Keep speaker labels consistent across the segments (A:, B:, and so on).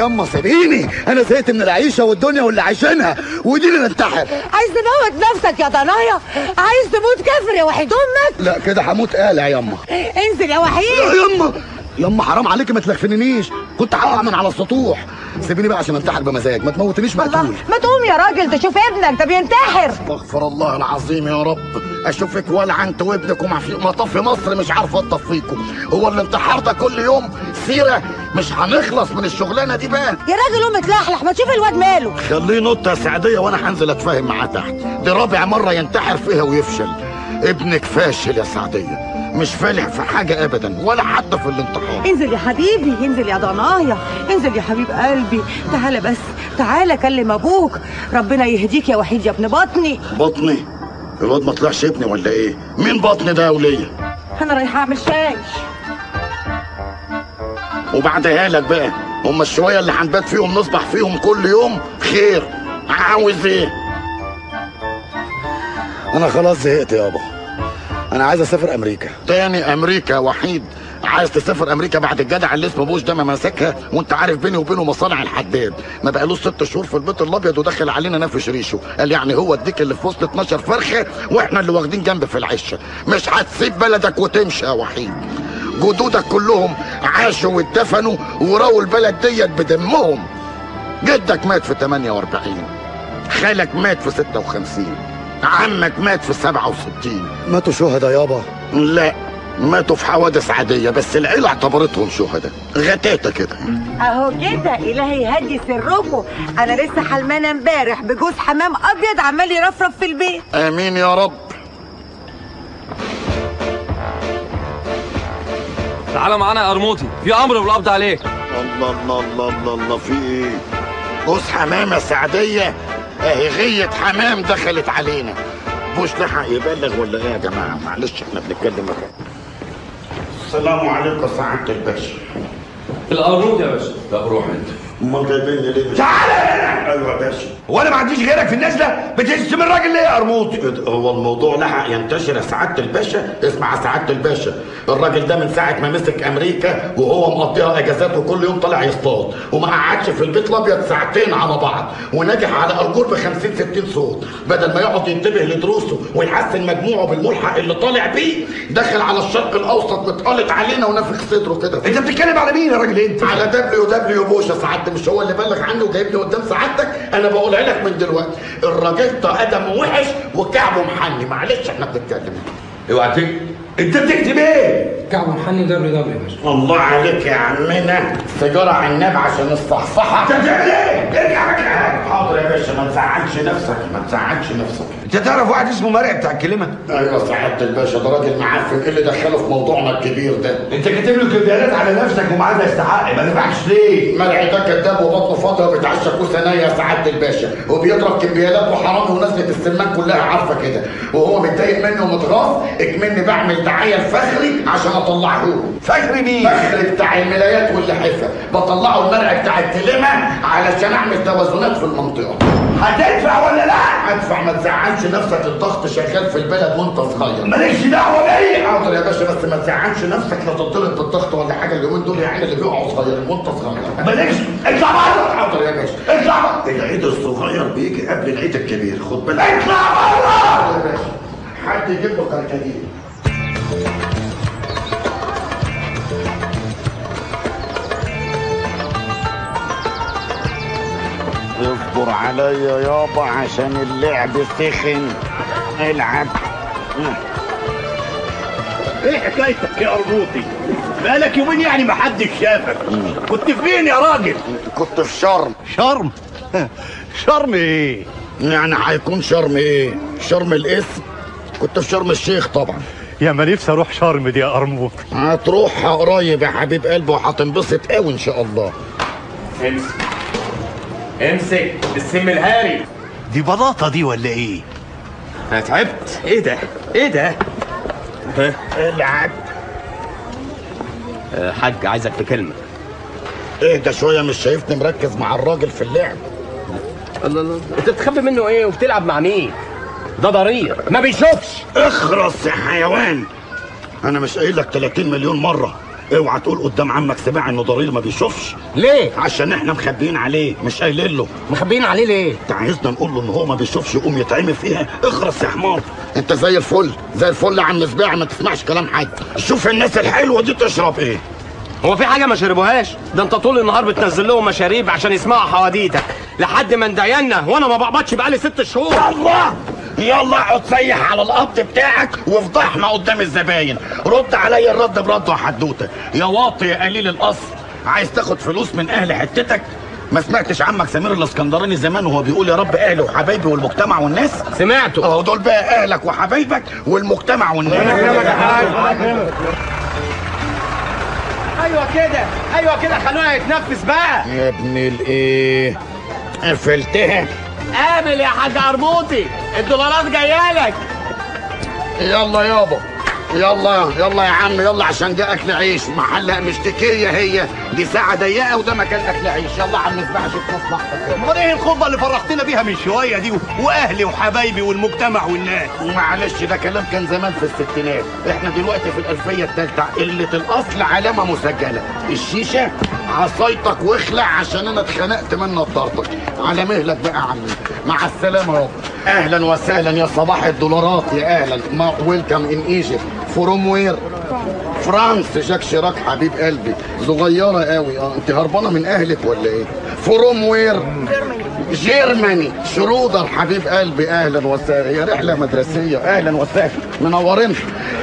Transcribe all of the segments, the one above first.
A: ياما سيبيني انا زهقت من العيشه والدنيا واللي عايشينها ودي اللي ننتحر
B: عايز تموت نفسك يا ضنايا عايز تموت كافر يا وحيد امك
A: لا كده هموت قالع ياما
B: انزل يا
A: لا
B: وحيد
A: ياما ياما حرام عليكي ما تلخفنيش كنت هقع من على السطوح سيبيني بقى عشان انتحر بمزاج ما تموتنيش
B: الله
A: مقتول
B: ما تقوم يا راجل تشوف ابنك ده بينتحر
A: استغفر الله العظيم يا رب اشوفك ولع انت وابنك ومعفي مطفي مصر مش عارفه تطفيكم هو الانتحار ده كل يوم سيره مش هنخلص من الشغلانه دي بقى
B: يا راجل قوم اتلحلح ما تشوف الواد ماله
A: خليه نط يا سعديه وانا هنزل اتفاهم معاه تحت دي رابع مره ينتحر فيها ويفشل ابنك فاشل يا سعديه مش فالح في حاجه ابدا ولا حتى في الانتحار
B: انزل يا حبيبي انزل يا ضنايا انزل يا حبيب قلبي تعالى بس تعالى كلم ابوك ربنا يهديك يا وحيد يا ابن بطني
A: بطني الواد ما طلعش ابني ولا ايه مين بطني ده يا وليه
B: انا رايحه اعمل شاي
A: وبعدها لك بقى هما الشويه اللي هنبات فيهم نصبح فيهم كل يوم خير عاوز ايه انا خلاص زهقت يابا انا عايز اسافر امريكا تاني امريكا وحيد عايز تسافر امريكا بعد الجدع اللي اسمه بوش ده ما ماسكها وانت عارف بيني وبينه مصانع الحداد ما بقالوش ست شهور في البيت الابيض ودخل علينا نافش ريشه قال يعني هو الديك اللي في وسط 12 فرخه واحنا اللي واخدين جنب في العشه مش هتسيب بلدك وتمشي يا وحيد جدودك كلهم عاشوا واتدفنوا وراوا البلد ديت بدمهم جدك مات في 48 خالك مات في 56 عمك مات في 67 ماتوا شهداء يابا لا ماتوا في حوادث عادية بس العيلة اعتبرتهم شهداء غتاتة كده
B: اهو كده الهي يهدي سركم انا لسه حلمانه امبارح بجوز حمام ابيض عمال يرفرف في البيت
A: امين يا رب
C: تعالى معانا يا قرموطي في امر بالقبض عليك
A: الله الله الله الله الله في ايه جوز حمامة سعدية اهي غية حمام دخلت علينا مش لحق يبلغ ولا ايه يا جماعة معلش احنا بنتكلم أهو. السلام عليكم يا سعادة الباشا
C: القرموط يا باشا
D: طب روح انت
A: امال جايبيني ليه
D: تعالى هنا
A: ايوه يا باشا
D: هو انا ما عنديش غيرك في الناس ده بتشتم الراجل ليه يا قرموط
A: هو الموضوع لحق ينتشر يا سعادة الباشا اسمع يا سعادة الباشا الراجل ده من ساعة ما مسك أمريكا وهو مقضيها أجازات وكل يوم طالع يصطاد وما قعدش في البيت الأبيض ساعتين على بعض ونجح على أرجور ب 50 60 صوت بدل ما يقعد ينتبه لدروسه ويحسن مجموعه بالملحق اللي طالع بيه دخل على الشرق الأوسط متقلت علينا ونفخ صدره كده
D: انت بتتكلم على مين يا راجل انت
A: على دبليو دبليو بوش يا سعادة مش هو اللي بلغ عنه وجايبني قدام سعادتك انا بقولها لك من دلوقتي الراجل ده ادم وحش وكعبه محني معلش احنا بنتكلم
D: اوعى تكتب انت بتكتب ايه
E: كعب محني دبليو دبليو يا باشا
A: الله عليك يا عمنا سيجارة عناب عشان الصحصحة
D: انت بتعمل ايه ارجع مكانك
A: حاضر يا باشا ما تزعلش نفسك ما تزعلش نفسك
D: انت تعرف واحد اسمه مرعي بتاع الكلمه
A: ايوه سعادة الباشا ده راجل معفن ايه اللي دخله في موضوعنا الكبير ده
D: انت كاتب له كبيرات على نفسك ومعاه ده يستحق ما دفعش ليه
A: مرعي ده كداب وبطنه فاضيه وبيتعشى كوسه نيه يا سعاده الباشا وبيضرب كمبيالات وحرامي ونزله السمان كلها عارفه كده وهو متضايق مني ومتغاظ اكمني بعمل دعايه لفخري عشان اطلعه له
D: فخري مين
A: فخري بتاع الملايات واللحفه بطلعه المرعي بتاع التلمه علشان اعمل توازنات في المنطقه
D: هتدفع ولا لا
A: ادفع ما تزعلش نفسك الضغط شغال في البلد وانت صغير
D: مالكش دعوه بيا
A: حاضر يا باشا بس ما تزعلش نفسك لا تضطرب بالضغط ولا حاجه اليومين دول يعني اللي بيقعوا صغيرين وانت صغير
D: مالكش اطلع بره
A: حاضر يا باشا
D: اطلع بره
A: العيد الصغير بيجي قبل العيد الكبير خد بالك
D: اطلع بره
A: حاضر يا باشا حد يجيب له كركديه اصبر عليا يابا عشان اللعب سخن العب
F: ايه حكايتك يا ارجوطي بقالك يومين يعني محدش شافك كنت فين يا راجل
A: كنت في شرم
F: شرم شرم ايه
A: يعني هيكون شرم ايه شرم الاسم كنت في شرم الشيخ طبعا
F: يا ما نفسي اروح شرم دي يا قرموط
A: هتروح قريب يا حبيب قلبي وهتنبسط قوي ان شاء الله
G: امسك امسك السم الهاري
F: دي بلاطه دي ولا ايه
G: انا تعبت ايه ده ايه ده
A: العب
G: أه حاج عايزك في كلمه
A: اهدى شويه مش شايفني مركز مع الراجل في اللعب
G: الله الله انت بتخبي منه ايه وبتلعب مع مين ده ضرير ما بيشوفش
A: اخرس يا حيوان انا مش قايل لك 30 مليون مره اوعى تقول قدام عمك سماع انه ضرير ما بيشوفش
G: ليه
A: عشان احنا مخبيين عليه مش قايلين له
G: مخبيين عليه ليه
A: انت عايزنا نقول له ان هو ما بيشوفش يقوم يتعمي فيها اخرس يا حمار انت زي الفل زي الفل يا عم سباع ما تسمعش كلام حد شوف الناس الحلوه دي تشرب ايه
G: هو في حاجه ما شربوهاش ده انت طول النهار بتنزل لهم مشاريب عشان يسمعوا حواديتك لحد ما ندينا وانا ما بقبضش بقالي ست شهور
A: يلا يلا اقعد سيح على القبض بتاعك وافضحنا قدام الزباين رد عليا الرد برد وحدوته يا واطي يا قليل الاصل عايز تاخد فلوس من اهل حتتك ما سمعتش عمك سمير الاسكندراني زمان وهو بيقول يا رب اهلي وحبايبي والمجتمع والناس
G: سمعته
A: اهو دول بقى اهلك وحبايبك والمجتمع والناس
G: ايوه كده ايوه كده خلونا يتنفس بقى
A: يا ابن الايه قفلتها
G: قابل يا حاج قرموطي الدولارات جايه لك
A: يلا يابا يلا يلا يا عم يلا عشان ده اكل عيش محل مشتكيه هي دي ساعه ضيقه وده مكان اكل عيش يلا يا عم اسمع شوف مصلحتك
F: امال ايه الخطبه اللي فرحتنا بيها من شويه دي واهلي وحبايبي والمجتمع والناس
A: معلش ده كلام كان زمان في الستينات احنا دلوقتي في الالفيه الثالثه قله الاصل علامه مسجله الشيشه عصايتك واخلع عشان انا اتخنقت من نضارتك على مهلك بقى يا عم مع السلامه يابا اهلا وسهلا يا صباح الدولارات يا اهلا ما ويلكم ان ايجيبت فروم وير فرانس جاك شراك حبيب قلبي صغيره قوي اه انت هربانه من اهلك ولا ايه فروم وير جيرماني شرودر حبيب قلبي اهلا وسهلا هي رحله مدرسيه اهلا وسهلا منورين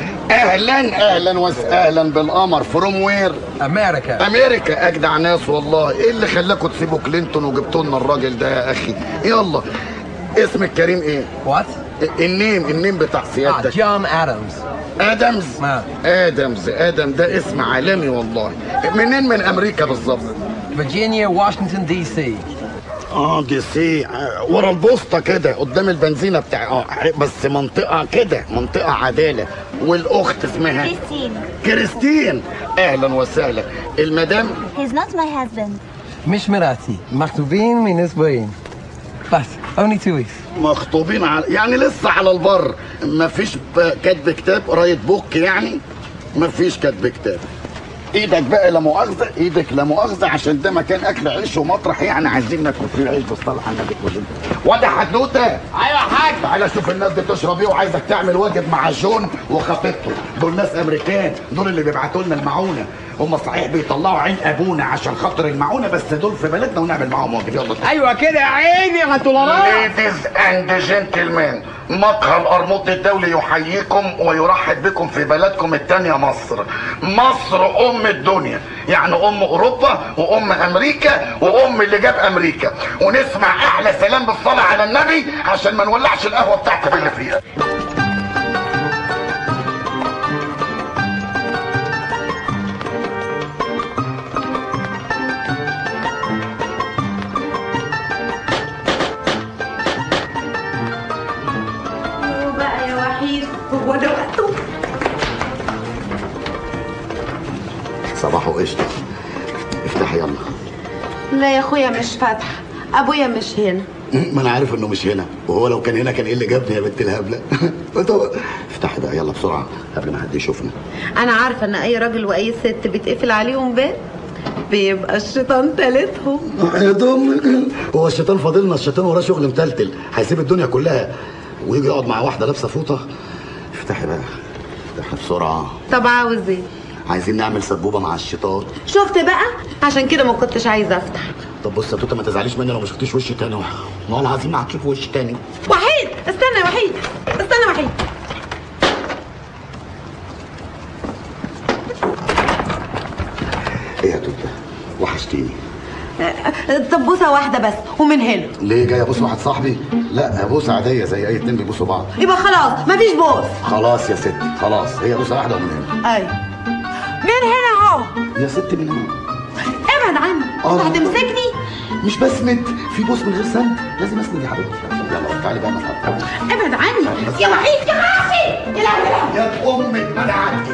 A: اهلا اهلا وسهلا بالقمر فروم وير
C: امريكا
A: امريكا اجدع ناس والله ايه اللي خلاكوا تسيبوا كلينتون وجبتوا لنا الراجل ده يا اخي يلا اسمك كريم ايه
C: وات
A: النيم النيم بتاع سيادتك
C: جون ادمز
A: ادمز
C: نعم.
A: ادمز ادم ده اسم عالمي والله منين من امريكا بالظبط
C: فيرجينيا واشنطن دي سي
A: اه دي سي آه، ورا البوسطه كده قدام البنزينه بتاع اه بس منطقه كده منطقه عداله والاخت اسمها
E: Christine.
A: كريستين اهلا وسهلا المدام
E: He's not my husband.
C: مش مراتي مخطوبين من اسبوعين بس only two weeks
A: مخطوبين على يعني لسه على البر مفيش ب- كاتب كتاب قرايه بوك يعني مفيش كاتب كتاب ايدك بقى لا مؤاخذه ايدك لا مؤاخذه عشان ده مكان اكل عيش ومطرح يعني عايزين ناكل فيه عيش بس طلع عندك وجود وده حدوته
G: ايوه يا حاج
A: تعالى شوف الناس دي تشرب ايه وعايزك تعمل واجب مع جون وخطيبته دول ناس امريكان دول اللي بيبعتوا لنا المعونه هم صحيح بيطلعوا عين ابونا عشان خاطر المعونه بس دول في بلدنا ونعمل معاهم واجب يلا
G: ايوه كده يا عيني على الدولارات
A: ليديز اند جنتلمان مقهى القرموط الدولي يحييكم ويرحب بكم في بلدكم التانية مصر مصر ام الدنيا يعني ام اوروبا وام امريكا وام اللي جاب امريكا ونسمع احلى سلام بالصلاة على النبي عشان ما نولعش القهوة بتاعتي باللي فيها
B: بقى يا وحيد هو ده وقته
A: صباحو قشطة افتح يلا
H: لا يا اخويا مش فاتحه ابويا مش هنا
A: ما انا عارف انه مش هنا وهو لو كان هنا كان ايه اللي جابني يا بنت الهبله طب افتحي بقى يلا بسرعه قبل ما حد يشوفنا
H: انا عارفه ان اي راجل واي ست بيتقفل عليهم باب بيبقى الشيطان تالتهم
A: يا دم هو الشيطان فاضلنا الشيطان وراه شغل متلتل هيسيب الدنيا كلها ويجي يقعد مع واحده لابسه فوطه افتحي بقى افتحي بسرعه
H: طب عاوز ايه
A: عايزين نعمل سبوبه مع الشيطان
H: شفت بقى عشان كده ما كنتش عايزه افتح
A: طب بص يا توته ما تزعليش مني لو ما شفتيش وشي تاني والله العظيم ما هتشوف وشي تاني
H: وحيد استنى يا وحيد استنى وحيد
A: ايه يا توته وحشتيني
H: طب بوسه واحده بس ومن هنا
A: ليه جاي ابوس واحد صاحبي لا بوسه عاديه زي اي اتنين بيبوسوا بعض
H: يبقى خلاص مفيش بوس
A: خلاص يا ستي خلاص هي بوسه واحده ومن هنا
H: ايوه من هنا اهو
A: يا ستي من هنا
H: ابعد عني
A: آه.
H: انت هتمسكني
A: مش بسند في بوس من غير سند لازم اسند يا حبيبتي يلا تعالي بقى نلعب
H: ابعد عني يا وحيد يا وحيد يا لهوي
A: يا امك ما انا عارف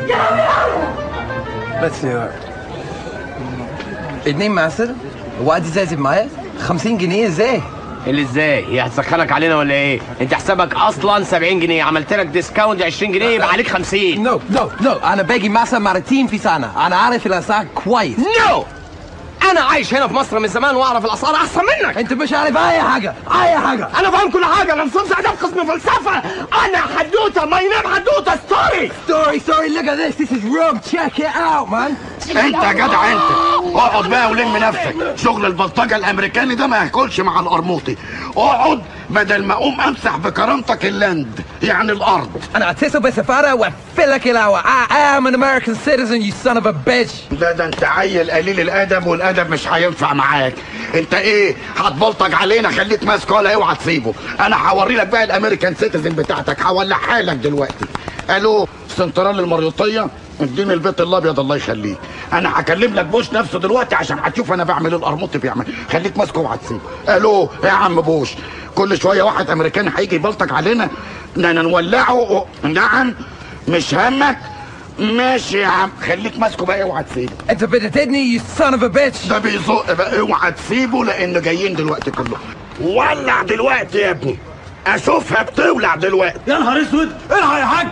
C: بس يا اتنين معسل وقعد يزازب معايا 50 جنيه ازاي؟
G: اللي ازاي هي هتسخنك علينا ولا ايه انت حسابك اصلا 70 جنيه عملت لك ديسكاونت 20 جنيه يبقى عليك 50
C: نو نو نو انا باجي مثلا مرتين في سنه انا عارف الاسعار كويس
G: نو انا عايش هنا في مصر من زمان واعرف الاسعار احسن منك
C: انت مش عارف اي حاجه اي حاجه
G: انا فاهم كل حاجه انا مصمم اداب قسم فلسفه انا حدوته ماي نيم حدوته ستوري
C: story story look at this this is wrong check it out man
A: انت يا جدع انت اقعد بقى ولم نفسك شغل البلطجه الامريكاني ده ما ياكلش مع القرموطي اقعد بدل ما اقوم امسح بكرامتك اللاند يعني الارض
C: انا اتصل بالسفاره واقفلك الهوا I am an American citizen you son of a bitch
A: ده ده انت عيل قليل الادب والادب مش هينفع معاك انت ايه هتبلطج علينا خليك ماسكه ولا اوعى تسيبه انا هوري لك بقى الامريكان سيتيزن بتاعتك هولعها لك دلوقتي الو سنترال المريوطيه اديني البيت الابيض الله يخليك انا هكلم لك بوش نفسه دلوقتي عشان هتشوف انا بعمل ايه القرموطي بيعمل خليك ماسكه اوعى تسيبه الو يا عم بوش كل شويه واحد امريكاني هيجي يبلطج علينا ده انا نولعه نعم مش همك ماشي يا عم خليك ماسكه بقى اوعى تسيبه
C: انت بتتدني you son of a bitch
A: ده بيزق بقى اوعى تسيبه لانه جايين دلوقتي كلهم ولع دلوقتي يا ابني اشوفها بتولع دلوقتي
F: يا نهار اسود الحق يا حاج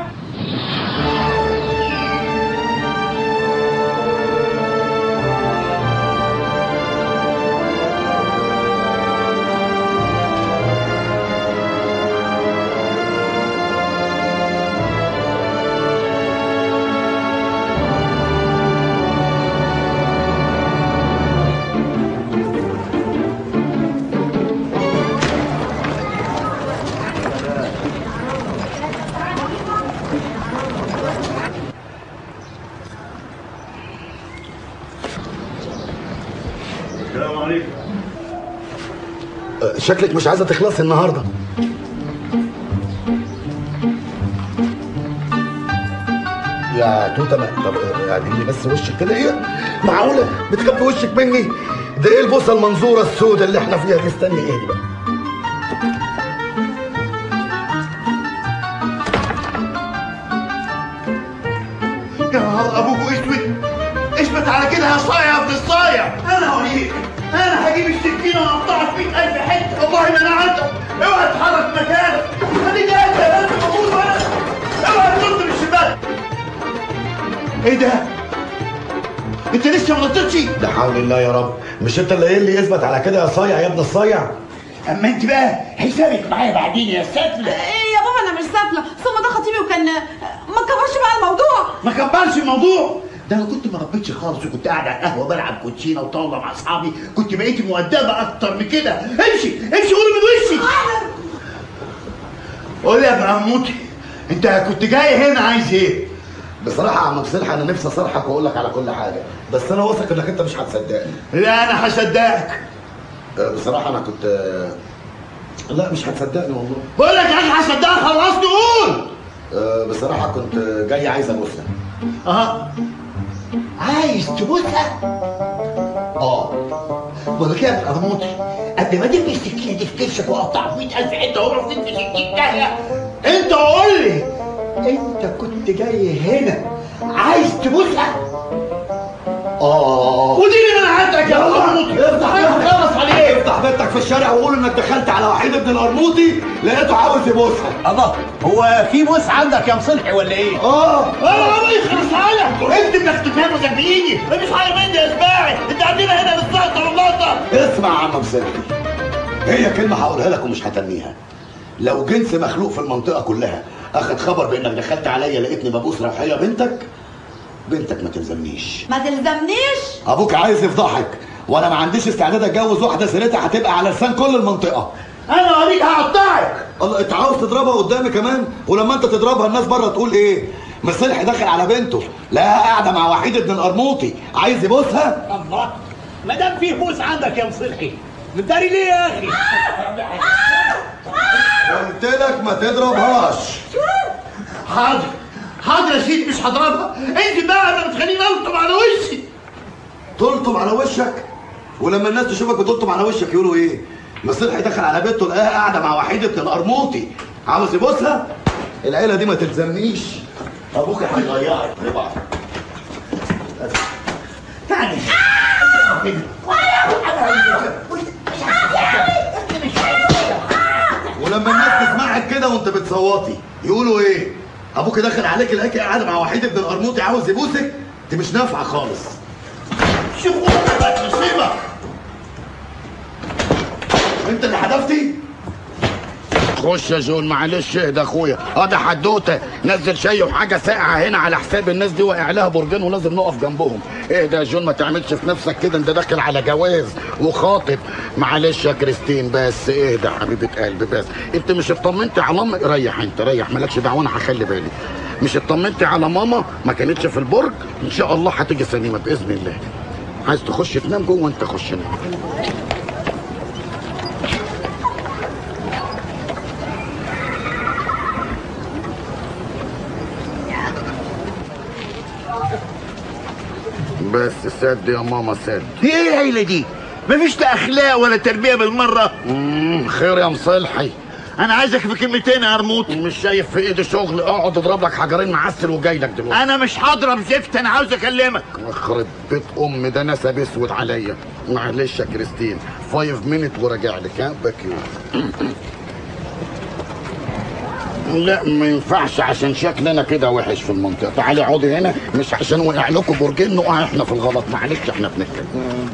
F: السلام عليكم
A: شكلك مش عايزه تخلصي النهارده يا توته ما طب اعدلي بس وشك كده ايه معقوله بتخبي وشك مني ده ايه البوسه المنظوره السوداء اللي احنا فيها دي استني ايه دي بقى
F: يا نهار ابوك اسود اثبت على كده يا صايع يا ابن الصايع انا اوريك انا هجيب السكينه واقطعك 100000 حته والله ما انا عندك اوعى تتحرك مكانك خليك قاعد يا بنت موجود وانا اوعى تنط من الشباك ايه ده؟ انت لسه ما نطيتش؟
A: لا حول الله يا رب مش انت اللي قايل لي اثبت على كده يا صايع يا ابن الصايع
F: اما انت بقى حسابك معايا بعدين يا سافله
H: ايه يا بابا انا مش سافله ثم ده خطيبي وكان ما كبرش بقى الموضوع
F: ما كبرش الموضوع ده انا كنت ما ربيتش خالص وكنت قاعد على القهوه بلعب كوتشينه وطاوله مع اصحابي كنت بقيت مؤدبه اكتر من كده امشي امشي قولي من وشي قول لي يا ابن عموتي انت كنت جاي هنا عايز ايه؟
A: بصراحه يا عم بصراحه انا نفسي اصارحك واقول لك على كل حاجه بس انا واثق انك انت مش هتصدقني
F: لا انا هصدقك
A: أه، بصراحه انا كنت أه، لا مش هتصدقني والله
F: بقول لك انا هصدقك خلصت قول
A: أه، بصراحه كنت جاي عايز ابوسها
F: اه عايز تبوسها؟ اه بقول لك إيه يا ابن عموتي قبل ما ترمي السكينه دي في كرشك واقطعك 100000 حته واروح فيك في 60 داهيه انت قول لي انت كنت جاي هنا عايز تبوسها؟
A: اه
F: ودي اللي انا عندك يا ابن عموتي
A: افتح
F: انا خلص عليك
A: افتح بيتك في الشارع وقول انك دخلت على وحيد ابن القرموطي لقيته عاوز يبوسها
F: الله هو في بوس عندك يا مصلحي ولا ايه؟
A: اه
F: انا ما يخلص عليك انت انك تفهم زبيني مفيش حاجه مني يا سباعي انت عندنا هنا للسلطه واللقطه
A: اسمع يا عم مسلم هي كلمه هقولها لك ومش هتنيها لو جنس مخلوق في المنطقه كلها اخد خبر بانك دخلت عليا لقيتني ببوس روحيه بنتك بنتك ما تلزمنيش
H: ما تلزمنيش
A: ابوك عايز يفضحك وانا ما عنديش استعداد اتجوز واحده سيرتها هتبقى على لسان كل المنطقه
F: انا اوريك هقطعك
A: الله انت عاوز تضربها قدامي كمان ولما انت تضربها الناس بره تقول ايه مصلح داخل على بنته لا قاعده مع وحيد ابن القرموطي عايز يبوسها
F: الله ما دام فيه بوس عندك يا مصلحي مداري ليه يا اخي
A: قلت لك ما تضربهاش
F: حاضر حاضر يا سيدي مش هضربها انت بقى انا بتخليني الطم على وشي
A: تلطم على وشك ولما الناس تشوفك بتلطم على وشك يقولوا ايه مصلحي دخل على بنته لقاها قاعده مع وحيد ابن القرموطي عاوز يبوسها العيله دي ما تلزمنيش ابوك هيضيعك اوعى.
F: تعالي مش ولما الناس تسمعك كده وانت بتصوتي يقولوا ايه ابوك دخل عليك الاقي قاعد مع وحيد ابن القرموطي عاوز يبوسك انت مش نافعه خالص شوفوا بقت مصيبه انت اللي حدفتي
A: خش يا جون معلش اهدى اخويا اه ده حدوته نزل شاي وحاجه ساقعه هنا على حساب الناس دي واقع لها برجين ولازم نقف جنبهم اهدى يا جون ما تعملش في نفسك كده انت داخل على جواز وخاطب معلش يا كريستين بس اهدى حبيبه قلبي بس انت مش اطمنتي على امك ريح انت ريح مالكش دعوه انا هخلي بالي مش اطمنتي على ماما ما كانتش في البرج ان شاء الله هتيجي سليمه باذن الله عايز تخش تنام جوه انت خش نام بس سد يا ماما سد
F: دي ايه العيله دي مفيش لا اخلاق ولا تربيه بالمره
A: مم، خير يا مصلحي
F: انا عايزك في كلمتين يا قرموط
A: مش شايف في ايدي شغل اقعد اضرب لك حجرين معسل وجاي لك دلوقتي
F: انا مش هضرب زفت انا عاوز اكلمك
A: يخرب بيت ام ده نسب اسود عليا معلش يا كريستين فايف مينت وراجع لك ها باكيو لا ما ينفعش عشان شكلنا كده وحش في المنطقه تعالي اقعدي هنا مش عشان وقع لكم برجين نقع احنا في الغلط معلش احنا بنتكلم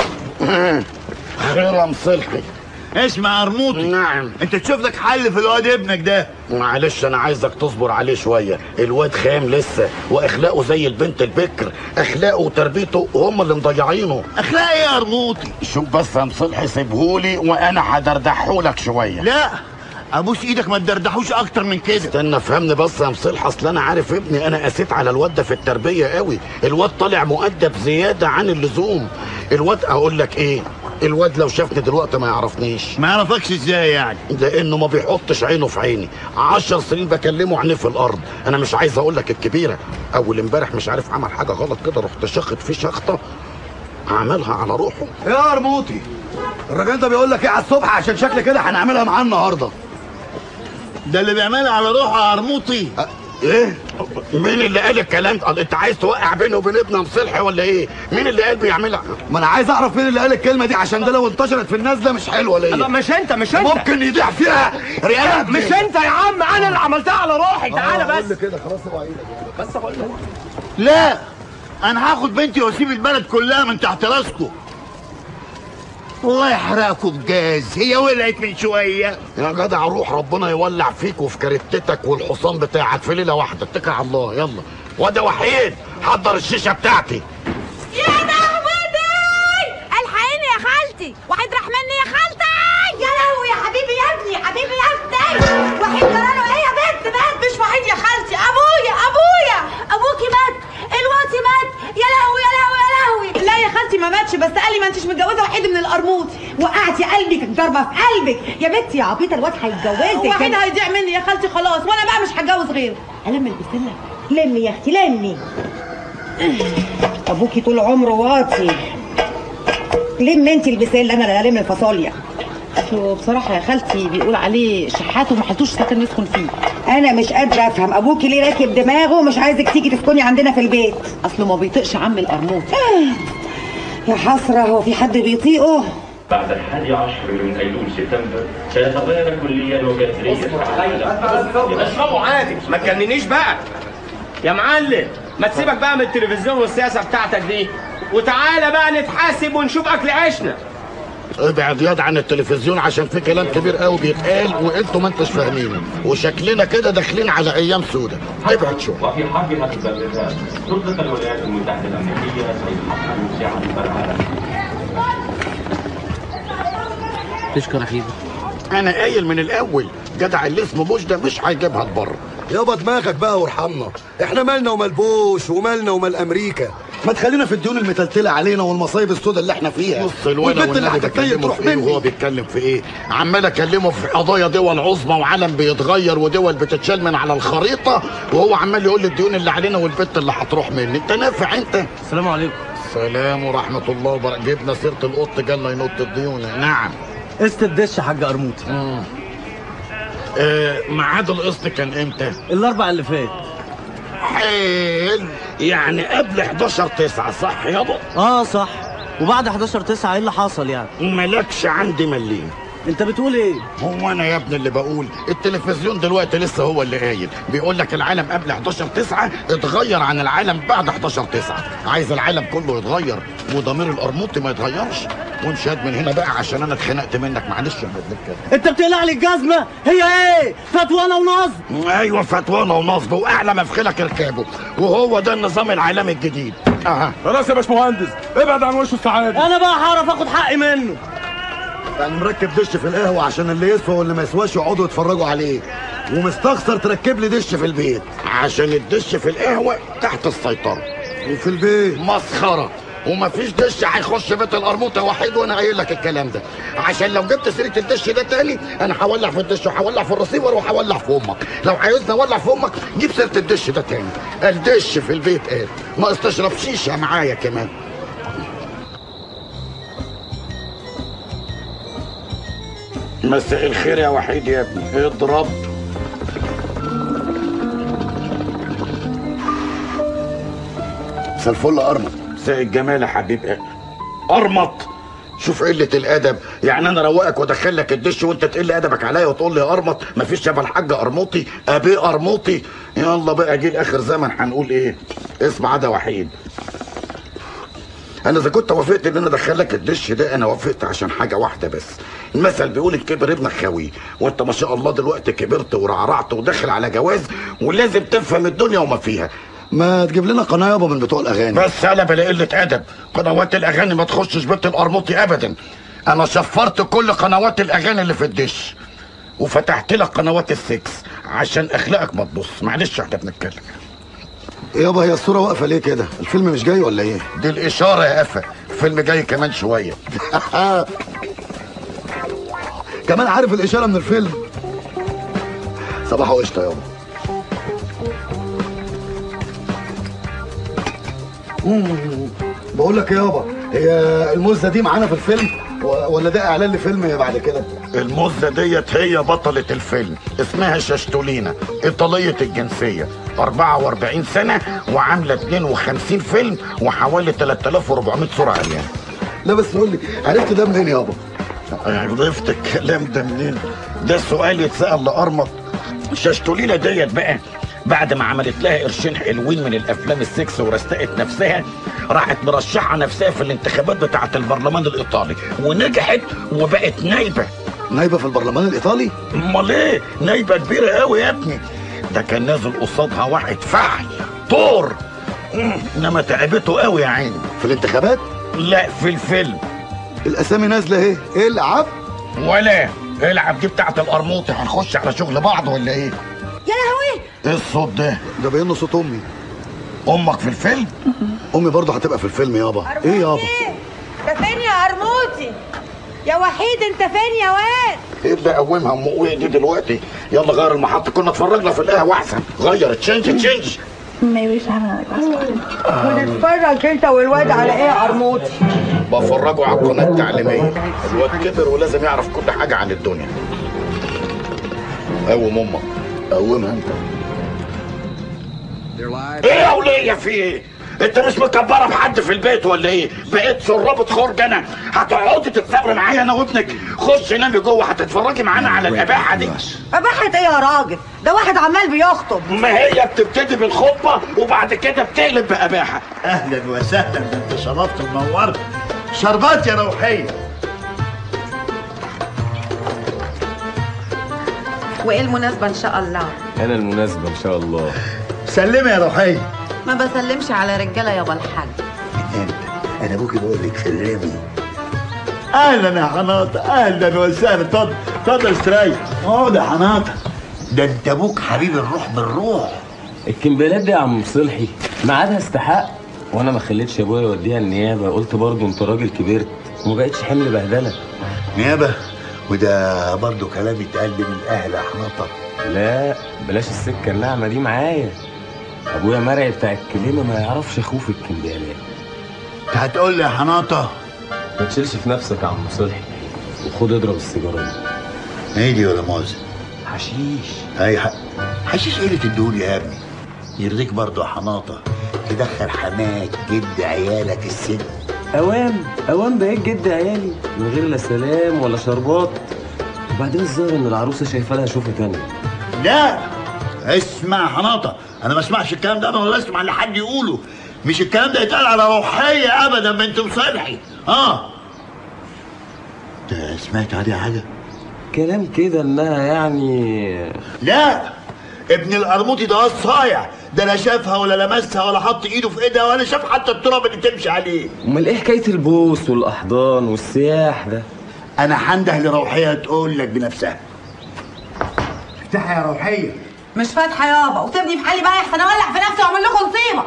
A: خير يا مصلحي
F: اسمع يا قرموطي
A: نعم
F: انت تشوف لك حل في الواد ابنك ده
A: معلش انا عايزك تصبر عليه شويه الواد خام لسه واخلاقه زي البنت البكر اخلاقه وتربيته هم اللي مضيعينه
F: اخلاق ايه يا قرموطي
A: شوف بس يا مصلحي سيبهولي وانا هدردحهولك شويه
F: لا ابوس ايدك ما تدردحوش اكتر من كده
A: استنى فهمني بس يا مصلحي اصل انا عارف ابني انا قسيت على الواد ده في التربيه قوي الواد طالع مؤدب زياده عن اللزوم الواد اقول لك ايه الواد لو شافني دلوقتي ما يعرفنيش
F: ما يعرفكش ازاي يعني
A: لانه ما بيحطش عينه في عيني عشر سنين بكلمه عينيه في الارض انا مش عايز اقول لك الكبيره اول امبارح مش عارف عمل حاجه غلط كده رحت شخط فيه شخطه عملها على روحه
F: يا قرموطي الراجل ده بيقول لك ايه على الصبح عشان شكل كده هنعملها معاه النهارده ده اللي بيعملها على روحه يا قرموطي
A: أه، ايه مين اللي قال الكلام ده انت عايز توقع بينه وبين ابن مصلحي ولا ايه مين اللي قال بيعملها
F: ما انا عايز اعرف مين اللي قال الكلمه دي عشان ده لو انتشرت في الناس ده مش حلو ولا
G: لا
F: ايه
G: مش انت مش انت
F: ممكن يضيع فيها ريال
G: مش انت يا عم انا اللي عملتها على روحي تعالى بس
F: كده خلاص هو عينك
G: بس اقول لك
F: لا انا هاخد بنتي واسيب البلد كلها من تحت راسكم الله يحرقكم بجاز هي ولعت من شويه
A: يا جدع روح ربنا يولع فيك وفي كرتتك والحصان بتاعك في ليله واحده اتكل على الله يلا وده وحيد حضر الشيشه بتاعتي
E: يا لهوتي الحقيني يا خالتي واحد راح مني يا خالتي يا لهوي يا حبيبي يا ابني حبيبي يا ابني وحيد جراله ايه يا بنت مات مش وحيد يا خالتي ابويا ابويا ابوكي مات الوقت مات يا لهوي يا لهوي يا لهوي
B: لا يا خالتي ما ماتش بس قال لي ما انتش متجوزه وحيد من القرموط وقعت يا قلبك ضربه في قلبك يا بنتي يا عبيطه الواد هيتجوزك وحيد هيضيع مني يا خالتي خلاص وانا بقى مش هتجوز غيره الم البسله لمي يا اختي لمي ابوكي طول عمره واطي لم انت البسله انا اللي الم الفاصوليا
H: اصله بصراحه يا خالتي بيقول عليه شحات وما حدوش سكن يسكن فيه
B: انا مش قادره افهم ابوكي ليه راكب دماغه ومش عايزك تيجي تسكني عندنا في البيت
H: اصله ما بيطيقش عم القرموط
B: يا حسره هو في حد بيطيقه
I: بعد الحادي عشر من أيلول سبتمبر سيتغير كليا وجذريا
G: اشربوا عادي ما تجننيش بقى يا معلم ما تسيبك بقى من التلفزيون والسياسه بتاعتك دي وتعالى بقى نتحاسب ونشوف اكل عيشنا
A: ابعد ياض عن التلفزيون عشان في كلام كبير قوي بيتقال وانتوا ما انتش فاهمينه وشكلنا كده داخلين على ايام سودة ابعد شويه
I: وفي حرب حرب البرلمان تطلق الولايات المتحدة الأمريكية سيد سعد البرهان
G: تشكر يا حبيبي
A: انا قايل من الاول جدع اللي اسمه بوش ده مش هيجيبها لبره
F: يابا دماغك بقى وارحمنا احنا مالنا ومال بوش ومالنا ومال امريكا ما تخلينا في الديون المتلتله علينا والمصايب السوداء اللي احنا فيها
A: بص الولد
F: والبنت اللي
A: والنبي
F: هتتنيل
A: بكلمه
F: تروح
A: في ايه وهو
F: مني
A: بيتكلم في ايه عمال اكلمه في قضايا دول عظمى وعالم بيتغير ودول بتتشال من على الخريطه وهو عمال يقول لي الديون اللي علينا والبت اللي هتروح مني انت نافع انت
G: السلام عليكم
A: سلام ورحمه الله وبركاته جبنا سيره القط جالنا ينط الديون نعم
G: قسط الدش يا حاج قرموطي
A: آه ميعاد القسط كان امتى
G: الاربع اللي فات
A: حلو يعني قبل 11 9 صح يابا
G: اه صح وبعد 11 9 ايه اللي حصل يعني
A: مالكش عندي مليم
J: انت بتقول ايه
A: هو انا يا ابني اللي بقول التلفزيون دلوقتي لسه هو اللي قايل بيقول لك العالم قبل 11 9 اتغير عن العالم بعد 11 9 عايز العالم كله يتغير وضمير القرموطي ما يتغيرش وامشي هات من هنا بقى عشان انا اتخنقت منك معلش يا ابن كده
J: انت بتقلع لي الجزمه هي ايه فتوانه ونصب
A: ايوه فتوانه ونصب واعلى مفخلك اركابه وهو ده النظام العالمي الجديد اها
K: خلاص يا باشمهندس ابعد عن وشه السعاده
J: انا بقى هعرف اخد حقي منه
F: يعني مركب دش في القهوة عشان اللي يصفى واللي ما يسواش يقعدوا يتفرجوا عليه ومستخسر تركب لي دش في البيت
A: عشان الدش في القهوه تحت السيطره
F: وفي البيت
A: مسخره ومفيش دش هيخش بيت القرموطه وحيد وانا قايل لك الكلام ده عشان لو جبت سيره الدش ده تاني انا هولع في الدش وهولع في الرسيفر وهولع في امك لو عايزني اولع في امك جيب سيره الدش ده تاني الدش في البيت قال ناقص تشرب شيشه معايا كمان مساء الخير يا وحيد يا ابني اضرب
F: مساء الفل يا ارمط
A: مساء الجمال يا حبيب قلبي ارمط شوف قلة الأدب، يعني أنا أروقك وأدخل لك الدش وأنت تقل أدبك عليا وتقول لي أرمط، مفيش شبه الحاج أرموطي، أبي أرموطي، يلا بقى جه لآخر زمن هنقول إيه؟ اسمع ده وحيد. أنا إذا كنت وافقت إن أنا أدخل لك الدش ده أنا وافقت عشان حاجة واحدة بس. المثل بيقول الكبر ابنك خويه، وأنت ما شاء الله دلوقتي كبرت ورعرعت وداخل على جواز ولازم تفهم الدنيا وما فيها.
F: ما تجيب لنا قناة يابا من بتوع الأغاني
A: بس انا بلا قله ادب قنوات الاغاني ما تخشش بيت القرموطي ابدا انا شفرت كل قنوات الاغاني اللي في الدش وفتحت لك قنوات السكس عشان اخلاقك ما تبص معلش احنا بنتكلم
F: يابا هي الصورة واقفة ليه كده الفيلم مش جاي ولا ايه
A: دي الاشاره يا قفا الفيلم جاي كمان شويه
F: كمان عارف الإشارة من الفيلم صباح وقشطة يابا مم. بقول لك يابا هي الموزة دي معانا في الفيلم و- ولا ده إعلان لفيلم بعد كده
A: المزه ديت هي بطله الفيلم اسمها شاشتولينا ايطاليه الجنسيه 44 سنه وعامله 52 فيلم وحوالي 3400 صوره عريان
F: لا بس قول لي عرفت ده منين يابا
A: عرفت الكلام ده منين؟ ده سؤال يتسأل لأرمط شاشتولينا ديت بقى بعد ما عملت لها قرشين حلوين من الافلام السكس ورستقت نفسها راحت مرشحه نفسها في الانتخابات بتاعه البرلمان الايطالي ونجحت وبقت نايبه
F: نايبه في البرلمان الايطالي
A: امال ايه نايبه كبيره قوي يا ابني ده كان نازل قصادها واحد فعل طور مم، انما تعبته قوي يا عيني
F: في الانتخابات
A: لا في الفيلم
F: الاسامي نازله اهي العب
A: ولا العب دي بتاعت القرموطي هنخش على شغل بعض ولا ايه
E: يا لهوي
A: ايه الصوت ده
F: ده باين له صوت امي
A: امك في الفيلم
F: امي برضه هتبقى في الفيلم يابا ايه يابا
B: ده فين يا قرموطي يا وحيد انت فين يا واد
A: ايه اللي قومها ام قوي دي دلوقتي يلا غير المحطه كنا اتفرجنا في القهوه احسن غير تشينج تشينج
B: بتتفرج انت والواد على ايه يا قرموطي
A: بفرجه على القناه التعليميه الواد كبر ولازم يعرف كل حاجه عن الدنيا قوم امك قومها انت ايه يا وليه في ايه انت مش مكبره بحد في البيت ولا ايه بقيت شرابة خرج انا هتقعدي تتصبري معايا انا وابنك خش نامي جوه هتتفرجي معانا على الاباحه دي
B: اباحة ايه يا راجل ده واحد عمال بيخطب
A: ما هي بتبتدي بالخطبه وبعد كده بتقلب باباحه
F: اهلا وسهلا ده انت شرفت ونورت شربات يا روحيه
H: وايه المناسبه ان شاء الله
I: انا المناسبه ان شاء الله
F: سلمي يا روحيه
H: ما بسلمش على رجاله يابا الحاج
F: انا ابوكي بقول لك سلمي اهلا يا حناطه اهلا وسهلا اتفضل اتفضل استريح اقعد يا حناطه ده انت ابوك حبيب الروح بالروح
I: الكمبيالات دي يا عم صلحي ميعادها استحق وانا ما خليتش ابويا يوديها النيابه قلت برضه انت راجل كبرت وما بقتش حمل بهدله
F: نيابه وده برضه كلام يتقال من الاهل يا حناطه
I: لا بلاش السكه الناعمه دي معايا ابويا مرعي بتاع الكلمه ما يعرفش اخوه في الكمبيالات
F: انت هتقول لي يا حناطه
I: ما تشيلش في نفسك يا عم صلحي وخد اضرب السيجاره دي
F: هيدي ولا موزه
I: حشيش
F: اي حق حشيش قلة الدهون يا ابني يرضيك برضه يا حناطه تدخل حماك جد عيالك السن
I: اوام اوام بقيت جد عيالي من غير لا سلام ولا شربات وبعدين الظاهر ان العروسه شايفه لها شوفه تانية
F: لا اسمع حناطه انا ما اسمعش الكلام ده انا ولا اسمع اللي حد يقوله مش الكلام ده يتقال على روحيه ابدا بنت مصالحي اه انت سمعت عليها حاجه
I: كلام كده انها يعني
F: لا ابن القرموطي ده صايع ده لا شافها ولا لمسها ولا حط ايده في ايدها ولا شاف حتى التراب اللي تمشي عليه
I: امال ايه حكايه البوس والاحضان والسياح ده
F: انا هنده لروحيه تقول لك بنفسها افتحي يا روحيه
B: مش فاتحه يابا وسيبني في حالي بقى احسن اولع في نفسي واعمل لكم نصيبه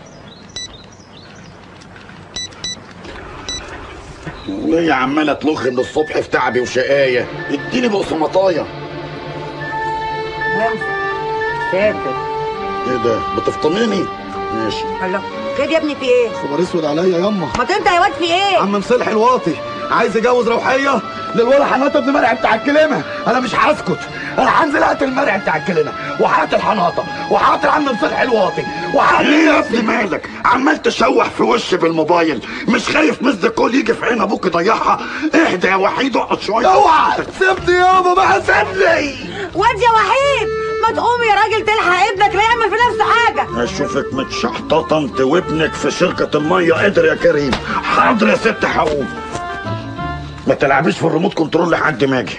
A: وهي عماله تلخ من الصبح في تعبي وشقايه اديني بقسماطايه
B: ساتر
A: ايه ده بتفطمني ماشي
B: الله خد يا ابني في ايه؟
A: خبر اسود عليا ياما
B: ما انت يا واد في ايه؟
A: عم مصلح الواطي عايز يجوز روحيه للولا حناطه ابن مرعي بتاع الكلمه انا مش هسكت انا هنزل اقتل مرعي بتاع الكلمه وهقتل حناطه وهقتل عم مصلح الواطي وهقتل يا ابني مالك عمال تشوح في وشي بالموبايل مش خايف مز كل يجي في عين ابوك يضيعها اهدى يا وحيد اقعد شويه اوعى سيبني يابا بقى سيبني
B: واد يا وحيد ما تقوم يا راجل تلحق ابنك لا يعمل في نفسه حاجه
A: اشوفك متشحططه انت وابنك في شركه الميه قدر يا كريم حاضر يا ست هقوم ما تلعبيش في الريموت كنترول لحد ما اجي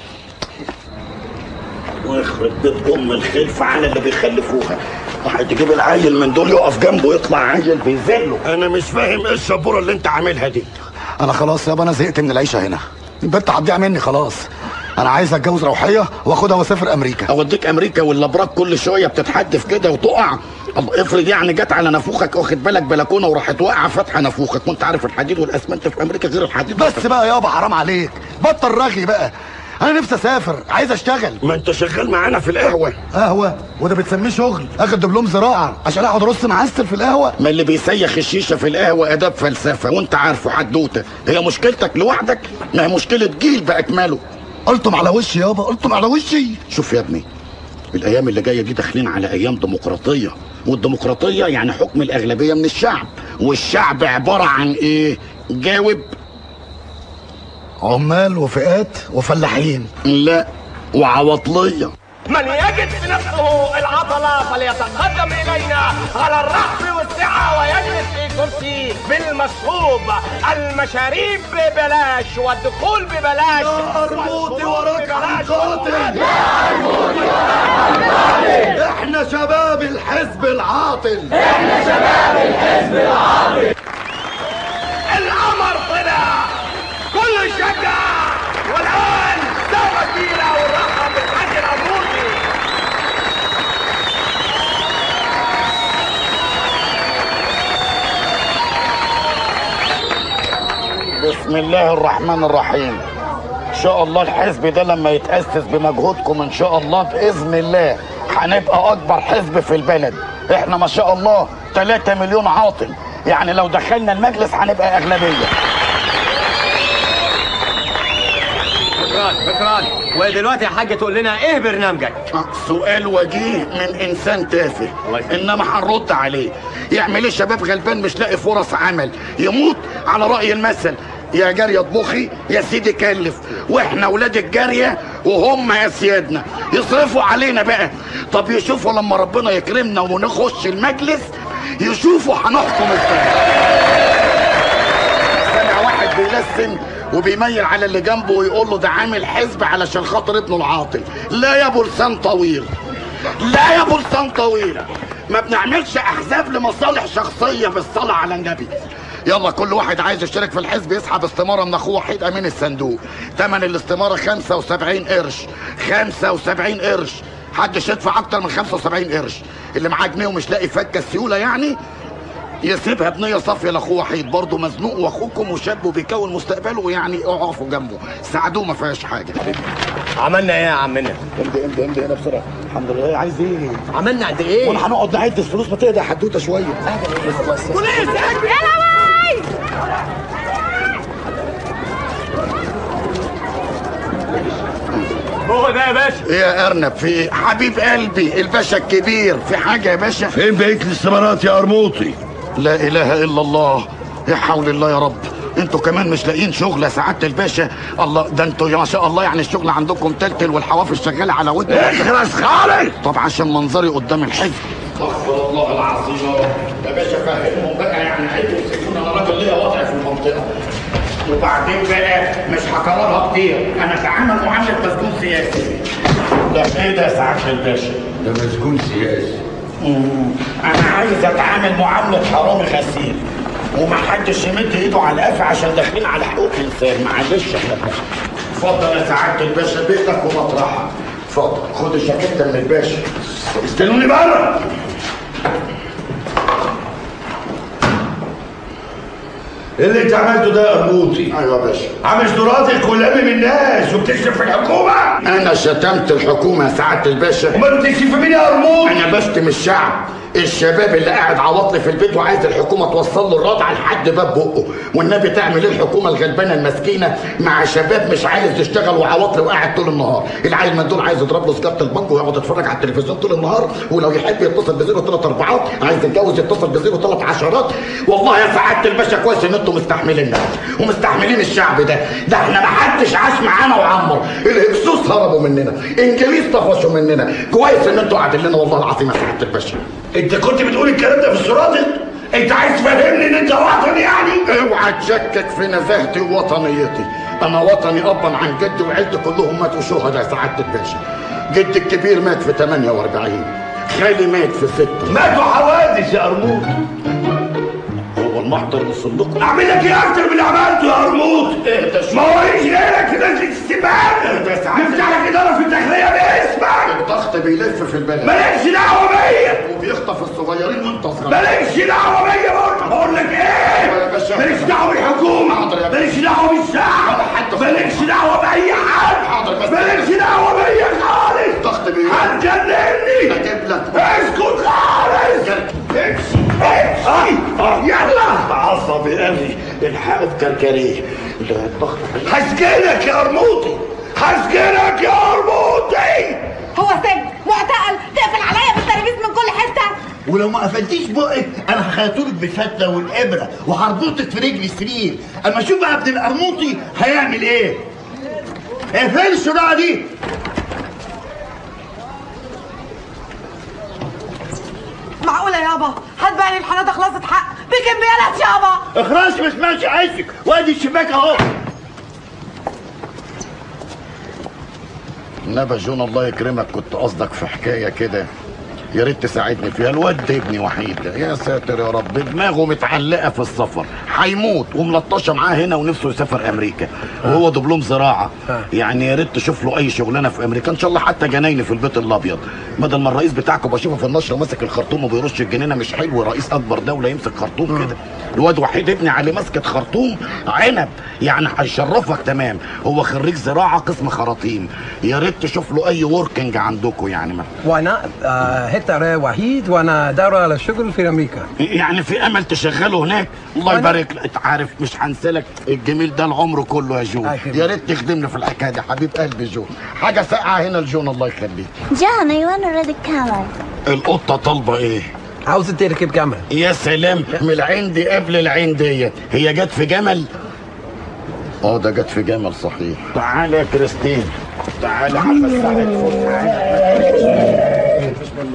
A: ويخرب بيت ام الخلفه على اللي بيخلفوها واحد يجيب العيل من دول يقف جنبه يطلع عيل بيذله انا مش فاهم ايه الشبوره اللي انت عاملها دي انا خلاص يابا انا زهقت من العيشه هنا البنت هتضيع مني خلاص انا عايز اتجوز روحيه واخدها واسافر امريكا اوديك امريكا والابراج كل شويه بتتحدف كده وتقع الله افرض يعني جت على نافوخك واخد بالك بلكونه وراحت واقعه فاتحه نافوخك وانت عارف الحديد والاسمنت في امريكا غير الحديد بس بقى يابا حرام عليك بطل رغي بقى انا نفسي اسافر عايز اشتغل ما انت شغال معانا في القهوه قهوه وده بتسميه شغل اخد دبلوم زراعه عشان اقعد ارص معسل في القهوه ما اللي بيسيخ الشيشه في القهوه اداب فلسفه وانت عارفه حدوته هي مشكلتك لوحدك ما هي مشكله جيل باكمله قلتم على وشي يابا قلتم على وشي شوف يا ابني الايام اللي جايه دي داخلين على ايام ديمقراطيه والديمقراطيه يعني حكم الاغلبيه من الشعب والشعب عباره عن ايه جاوب عمال وفئات وفلاحين لا وعواطليه
G: من يجد في نفسه العضلة فليتقدم إلينا على الرحب والسعة ويجلس في كرسي بالمشروب المشاريب ببلاش والدخول ببلاش
A: يا أرموطي وراك
G: ببلاش
A: قاتل احنا شباب الحزب العاطل
G: القمر طلع كل شجع والآن سوا كبيرة والرقم بالحاج العمودي
A: بسم الله الرحمن الرحيم ان شاء الله الحزب ده لما يتأسس بمجهودكم ان شاء الله بإذن الله هنبقى اكبر حزب في البلد احنا ما شاء الله 3 مليون عاطل يعني لو دخلنا المجلس هنبقى اغلبيه
G: شكرا شكرا ودلوقتي يا حاج تقول لنا ايه برنامجك
A: سؤال وجيه من انسان تافه انما هنرد عليه يعمل ايه شباب غلبان مش لاقي فرص عمل يموت على راي المثل يا جارية اطبخي يا سيدي كلف واحنا ولاد الجارية وهم يا سيادنا يصرفوا علينا بقى طب يشوفوا لما ربنا يكرمنا ونخش المجلس يشوفوا هنحكم ازاي سامع واحد بيلسن وبيميل على اللي جنبه ويقول له ده عامل حزب علشان خاطر ابنه العاطل لا يا ابو لسان طويل لا يا ابو لسان طويل ما بنعملش احزاب لمصالح شخصيه بالصلاه على النبي يلا كل واحد عايز يشترك في الحزب يسحب استماره من اخوه وحيد امين الصندوق تمن الاستماره 75 قرش 75 قرش حدش يدفع اكتر من 75 قرش اللي معاه جنيه ومش لاقي فكه السيوله يعني يسيبها بنية صافية لاخوه وحيد برضه مزنوق واخوكم وشاب وبيكون مستقبله يعني اقفوا جنبه ساعدوه ما فيهاش حاجة
G: عملنا ايه يا عمنا
A: امضي امضي امضي هنا بسرعة الحمد لله عايز ايه؟
G: عملنا قد ايه
A: وانا هنقعد نعد الفلوس ما تهدى حدوته شوية
G: بوليس اجري
E: يا لهوي
G: هو ده يا باشا
A: ايه يا ارنب في ايه؟ حبيب قلبي الباشا الكبير في حاجة يا باشا؟
F: فين بقية الاستمارات يا قرموطي؟
A: لا اله الا الله يا حول الله يا رب انتوا كمان مش لاقيين شغل يا سعاده الباشا الله ده انتوا يا ما شاء الله يعني الشغل عندكم تلتل والحوافز شغاله على ودنك
F: اخرس خالص
A: طب عشان منظري قدام الحزب استغفر الله العظيم يا رب يا باشا فهمهم بقى يعني عيب يمسكوني انا راجل ليا وضع في المنطقه وبعدين بقى مش هكررها كتير انا اتعامل معامله مسجون سياسي ده ايه ده يا سعاده الباشا
F: ده مسجون سياسي
A: انا عايز اتعامل معامله حرامي غسيل ومحدش يمد ايده على القفا عشان داخلين على حقوق انسان معلش احنا اتفضل يا سعاده الباشا بيتك ومطرحك اتفضل خد الجاكيته من الباشا
F: استنوني بره ايه اللي انت عملته ده يا قرموطي؟
A: ايوه يا باشا
F: عامل صوراتك ولامم الناس وبتكشف في الحكومه
A: انا شتمت الحكومه يا سعاده الباشا
F: امال بتكشف في مين يا قرموطي؟
A: انا بشتم الشعب الشباب اللي قاعد عواطلي في البيت وعايز الحكومه توصل له الرضع لحد باب بقه والنبي تعمل ايه الحكومه الغلبانه المسكينه مع شباب مش عايز يشتغل وعواطلي وقاعد طول النهار العيل من دول عايز يضرب له سكابه البنك ويقعد يتفرج على التلفزيون طول النهار ولو يحب يتصل بزيرو ثلاث اربعات عايز يتجوز يتصل بزيرو ثلاث عشرات والله يا سعاده الباشا كويس ان انتم مستحمليننا ومستحملين الشعب ده ده احنا ما حدش عاش معانا وعمر الهكسوس هربوا مننا انجليز طفشوا مننا كويس ان انتوا قاعدين لنا والله العظيم يا سعاده الباشا
F: انت كنت بتقول الكلام ده في صوراتك؟ انت عايز تفهمني ان انت وطني يعني؟
A: اوعى تشكك في نزاهتي ووطنيتي انا وطني ابا عن جدي وعيلتي كلهم ماتوا شهداء يا سعاده الباشا جدي الكبير مات في 48 خالي مات في 6
F: ماتوا حوادث يا قرموط
A: هو المحضر وصل لكم
F: اعمل لك ايه اكتر من اللي عملته يا قرموط؟
A: ايه ده
F: ما هو ايش غيرك في نزله السباق
A: ده ساعات-
F: نفتح لك اداره في الداخليه باسمك
A: الضغط بيلف في البلد
F: مالكش دعوه بيا
A: وبيخطف الصغيرين وانت صغير
F: مالكش دعوه بيا برضه بقول لك
A: يا
F: ايه
A: باشا.
F: مالكش دعوه بالحكومه
A: حاضر يا باشا.
F: مالكش دعوه بالشعب
A: ولا حتى
F: مالكش دعوه باي حد
A: حاضر بس.
F: مالكش دعوه بيا خالص
A: الضغط بيلف
F: هتجنني
A: اجيب لك
F: اسكت خالص امشي امشي يلا
A: عصبي قوي الحقوا بكركريه ده الضغط
F: هسجنك يا قرموطي هسجنك يا قرموطي
B: هو سجن معتقل تقفل عليا بالترابيز من كل حته
F: ولو ما قفلتيش بقك انا هخيطولك بالفتله والابره وهربطك في رجل السرير اما اشوف بقى ابن القرموطي هيعمل ايه اقفلي الشراعه دي
B: معقوله يابا هتبقى لي الحناده خلاص حق بكمبيالات يابا
F: اخرسي ما اسمعش عايزك وادي الشباك اهو
A: نبا جون الله يكرمك كنت قصدك في حكايه كده يا ريت تساعدني فيها الواد ده ابني وحيد ده يا ساتر يا رب دماغه متعلقه في السفر هيموت وملطشه معاه هنا ونفسه يسافر امريكا وهو دبلوم زراعه يعني يا ريت تشوف له اي شغلانه في امريكا ان شاء الله حتى جنايني في البيت الابيض بدل ما الرئيس بتاعكم بشوفه في النشره ماسك الخرطوم وبيرش الجنينه مش حلو رئيس اكبر دوله يمسك خرطوم كده الواد وحيد ابني عليه ماسكه خرطوم عنب يعني هيشرفك تمام هو خريج زراعه قسم خراطيم يا ريت تشوف له اي وركينج عندكم يعني ما
C: وانا آه هتر وحيد وانا دار على شغل في امريكا
A: يعني في امل تشغله هناك الله
C: وأنا-
A: يبارك لك انت عارف مش هنسلك الجميل ده العمر كله يا جون
C: أي خدمة.
A: يا ريت تخدمني في الحكايه دي حبيب قلبي جون حاجه ساقعه هنا لجون الله يخليك
E: John, I want to read the camera.
A: القطه طالبه ايه
C: عاوز تركب كاميرا
A: يا سلام من العين دي قبل العين ديت هي جت في جمل اه ده جت في جمل صحيح تعال يا كريستين تعال على الساعه الفل تعال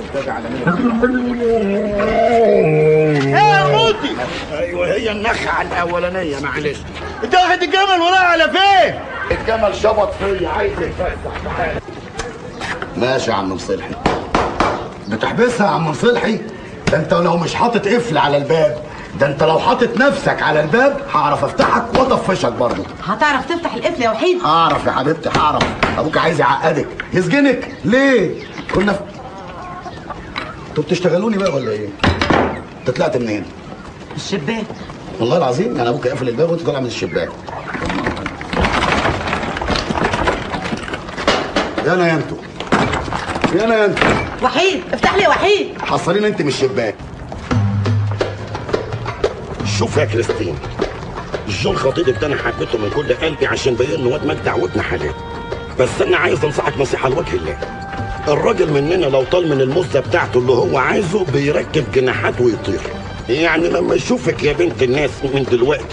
F: ايه يا قرموطي
A: ايوه هي النخعه الاولانيه معلش
F: انت واخد الجمل وراها على فين
A: الجمل شبط فيا عايز يتفسح تعال ماشي يا عم مصلحي بتحبسها يا عم مصلحي ده انت لو مش حاطط قفل على الباب ده انت لو حاطط نفسك على الباب هعرف افتحك واطفشك برضه
B: هتعرف تفتح القفل يا وحيد
A: هعرف يا حبيبتي هعرف ابوك عايز يعقدك يسجنك ليه كنا في... انتوا بتشتغلوني بقى ولا ايه انت طلعت منين
B: الشباك
A: والله العظيم يعني ابوك قافل الباب وانت طالع من الشباك يا انا يا انتوا يا انا يا انتوا
B: وحيد افتح لي يا وحيد
A: حصلين انت من الشباك شوف يا كريستين جون خطيبك ده انا حبيته من كل قلبي عشان باين انه واد مجدع وابن حلال بس انا عايز انصحك نصيحه لوجه الله الراجل مننا لو طال من المزه بتاعته اللي هو عايزه بيركب جناحات ويطير يعني لما يشوفك يا بنت الناس من دلوقتي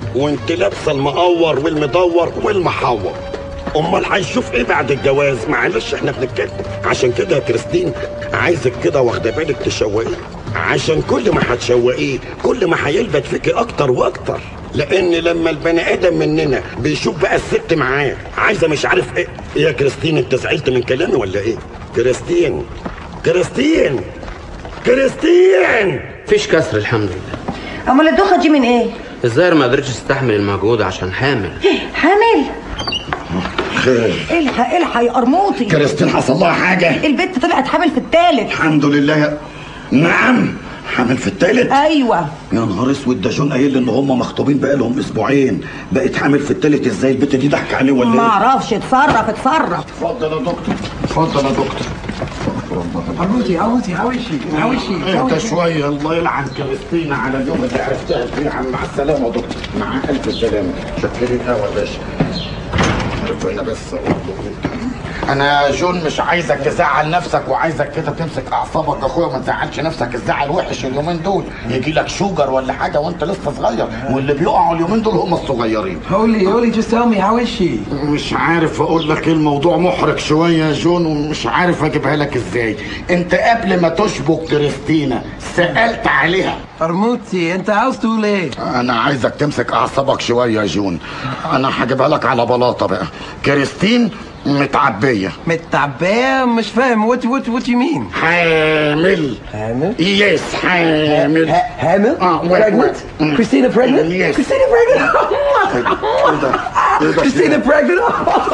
A: وانت لابسه المقور والمدور والمحور امال هنشوف ايه بعد الجواز معلش احنا بنتكلم عشان كده يا كريستين عايزك كده واخده بالك تشوقيه عشان كل ما هتشوقيه كل ما هيلبت فيكي اكتر واكتر لان لما البني ادم مننا بيشوف بقى الست معاه عايزه مش عارف ايه إيه يا كريستين انت زعلت من كلامي ولا ايه كريستين كريستين كريستين
L: فيش كسر الحمد لله
B: امال الدوخه دي من ايه
L: الظاهر ما قدرتش تستحمل المجهود عشان حامل
B: حامل
A: خير
B: الحق الحق يا قرموطي
A: كريستين حصل لها حاجه
B: البت طلعت حامل في التالت
A: الحمد لله يا... نعم حامل في التالت
B: ايوه
A: يا نهار اسود ده جون قايل لي ان هم مخطوبين بقالهم اسبوعين بقت حامل في التالت ازاي البت دي ضحك عليه ولا
B: ما
A: ايه
B: اعرفش اتصرف اتصرف
A: اتفضل يا دكتور اتفضل يا دكتور
C: عروتي عروتي how is she how is she how
A: انت
C: is she
A: شويه الله يلعن كريستينا على اليوم اللي عرفتها فيه يا عم مع السلامه يا دكتور مع الف سلامه شكري القهوه يا باشا عرف هنا بس انا جون مش عايزك تزعل نفسك وعايزك كده تمسك اعصابك يا اخويا وما تزعلش نفسك الزعل وحش اليومين دول يجي لك شوجر ولا حاجه وانت لسه صغير واللي بيقعوا اليومين دول هم الصغيرين
C: Holy, Holy, just tell me, how is she?
A: مش عارف اقول لك ايه الموضوع محرج شويه يا جون ومش عارف اجيبها لك ازاي انت قبل ما تشبك كريستينا سالت عليها
C: قرموطي انت عاوز تقول ايه؟
A: انا عايزك تمسك اعصابك شويه يا جون انا هجيبها لك على بلاطه بقى كريستين متعبيه
C: متعبية مش فاهم what what what you mean؟
A: حامل
C: حامل؟
A: يس حامل
C: حامل؟
A: اه
C: pregnant? Christina pregnant?
A: Yes.
C: Christina pregnant? Christina pregnant?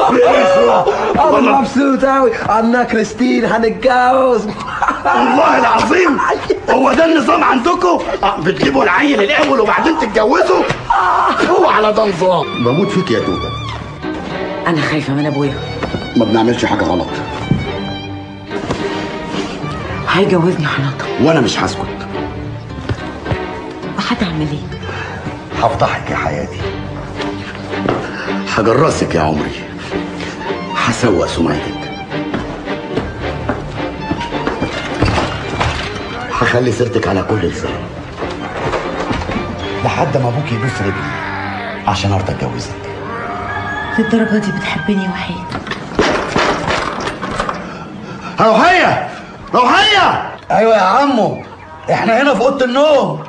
C: انا مبسوط قوي انا كريستين هنتجوز
A: والله العظيم هو ده النظام عندكم آه، بتجيبوا العيل الاول وبعدين تتجوزوا هو على ده نظام بموت فيك يا دوده
B: انا خايفه من ابويا
A: ما بنعملش حاجه غلط
B: هيجوزني حناطه
A: وانا مش هسكت
B: هتعمل ايه
A: هفضحك يا حياتي هجرسك يا عمري هسوق سمعتك هخلي سيرتك على كل لسان لحد ما ابوك يبوس رجلي عشان ارضى اتجوزك
B: للدرجه دي بتحبني وحيد
F: روحية روحية
A: ايوه يا عمو احنا هنا في اوضه النوم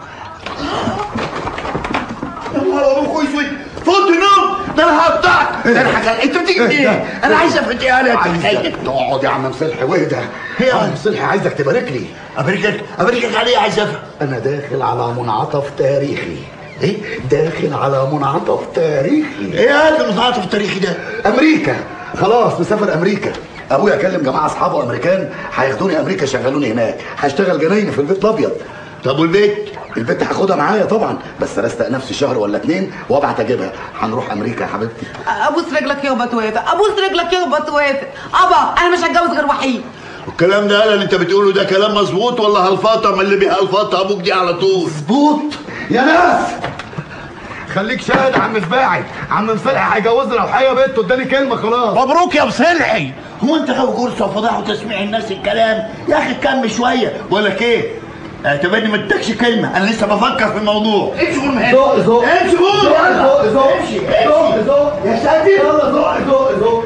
F: يا نهار ابوك اسود فوت النوم ده انا هقطعك ده انا هخليك انت بتيجي منين؟ انا عايز افديها لك
A: عايزك تقعد يا عم مصلحي واهدى يا عم مصلحي عايزك تبارك لي
F: اباركك اباركك عليه عايز افهم
A: انا داخل على منعطف تاريخي ايه داخل على منعطف تاريخي
F: ايه هذا المتعاطف التاريخي ده؟
A: امريكا خلاص مسافر امريكا ابويا كلم جماعه اصحابه امريكان هياخدوني امريكا يشغلوني هناك هشتغل جنايني في البيت الابيض
F: طب والبيت؟
A: البنت هاخدها معايا طبعا بس رستق نفسي شهر ولا اتنين وابعت اجيبها هنروح امريكا يا حبيبتي
B: ابوس رجلك يابا توافق ابوس رجلك يابا توافق ابا انا مش هتجوز غير وحيد
F: الكلام ده اللي انت بتقوله ده كلام مظبوط ولا هلفطه ما اللي بيهلفطها ابوك دي على طول
A: مظبوط يا ناس خليك شاهد عم مفاعل عم مصلحي هيجوزنا لو حاجه بنت اداني كلمه خلاص
F: مبروك يا مصلحي هو انت غاوي جرصه وفضاح وتسميع الناس الكلام يا اخي كم شويه بقول لك ايه اعتبرني ما ادكش كلمه انا لسه بفكر في الموضوع امشي قول مهندس
A: زق زق
F: امشي قول
A: زق زق
F: امشي
A: زق زق
F: يا ساتر
A: يلا زق زق زق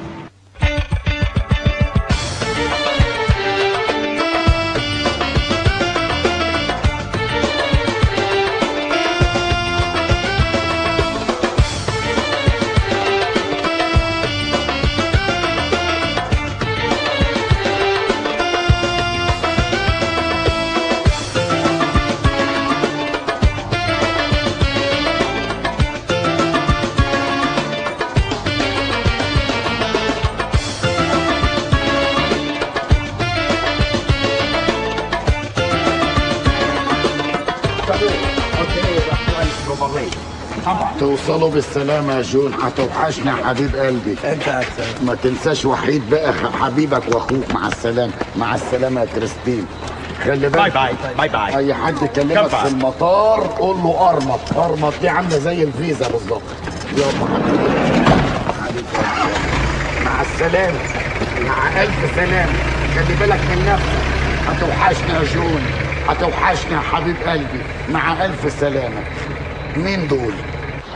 A: توصلوا بالسلامة يا جون هتوحشنا يا حبيب قلبي
C: انت اكتر
A: ما تنساش وحيد بقى حبيبك واخوك مع السلامة مع السلامة يا كريستين خلي بالك
G: باي باي باي باي
A: اي حد يكلمك
G: كفى.
A: في المطار قول له ارمط ارمط دي عامله زي الفيزا بالظبط يلا حبيبي حبيبي. مع السلامه مع الف سلامه خلي بالك من نفسك هتوحشنا يا جون هتوحشنا يا حبيب قلبي مع الف سلامه مين دول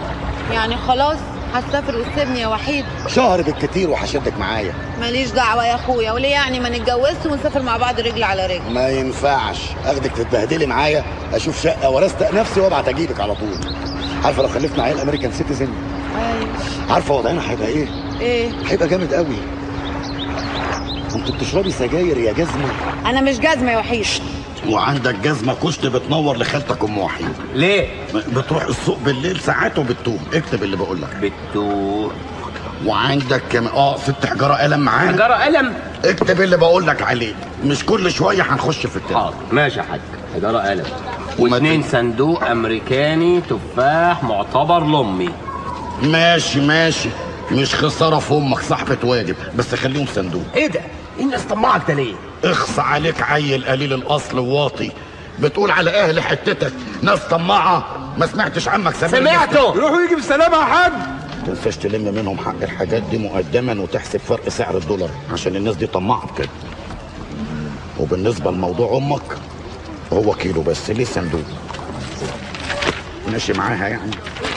H: يعني خلاص هتسافر وتسيبني يا وحيد
A: شهر بالكتير وهشدك معايا
H: ماليش دعوه يا اخويا وليه يعني ما نتجوزش ونسافر مع بعض رجل على رجل
A: ما ينفعش اخدك تتبهدلي معايا اشوف شقه وارستق نفسي وابعت اجيبك على طول عارفه لو خلفنا عيال امريكان سيتيزن
H: ايوه
A: عارفه وضعنا هيبقى ايه
H: ايه
A: هيبقى جامد قوي انت بتشربي سجاير يا جزمه
H: انا مش جزمه يا وحيد
A: وعندك جزمه كشت بتنور لخالتك ام وحيد
I: ليه
A: بتروح السوق بالليل ساعات وبتتوب اكتب اللي بقول لك
I: بتوب
A: وعندك كم اه ست حجاره قلم معانا
I: حجاره قلم
A: اكتب اللي بقول لك عليه مش كل شويه هنخش في الكلام
I: حاضر ماشي يا حاج حجاره قلم واثنين صندوق امريكاني تفاح معتبر لامي
A: ماشي ماشي مش خساره في امك صاحبه واجب بس خليهم صندوق
I: ايه ده؟ ايه الناس طمعك ده ليه؟
A: اخص عليك عيل قليل الاصل وواطي بتقول على اهل حتتك ناس طماعه ما سمعتش عمك سمير
I: سمعته
K: روحوا يجي بالسلامه يا حاج
A: ما تنساش تلم منهم حق الحاجات دي مقدما وتحسب فرق سعر الدولار عشان الناس دي طماعه بكده وبالنسبه لموضوع امك هو كيلو بس ليه صندوق ماشي معاها يعني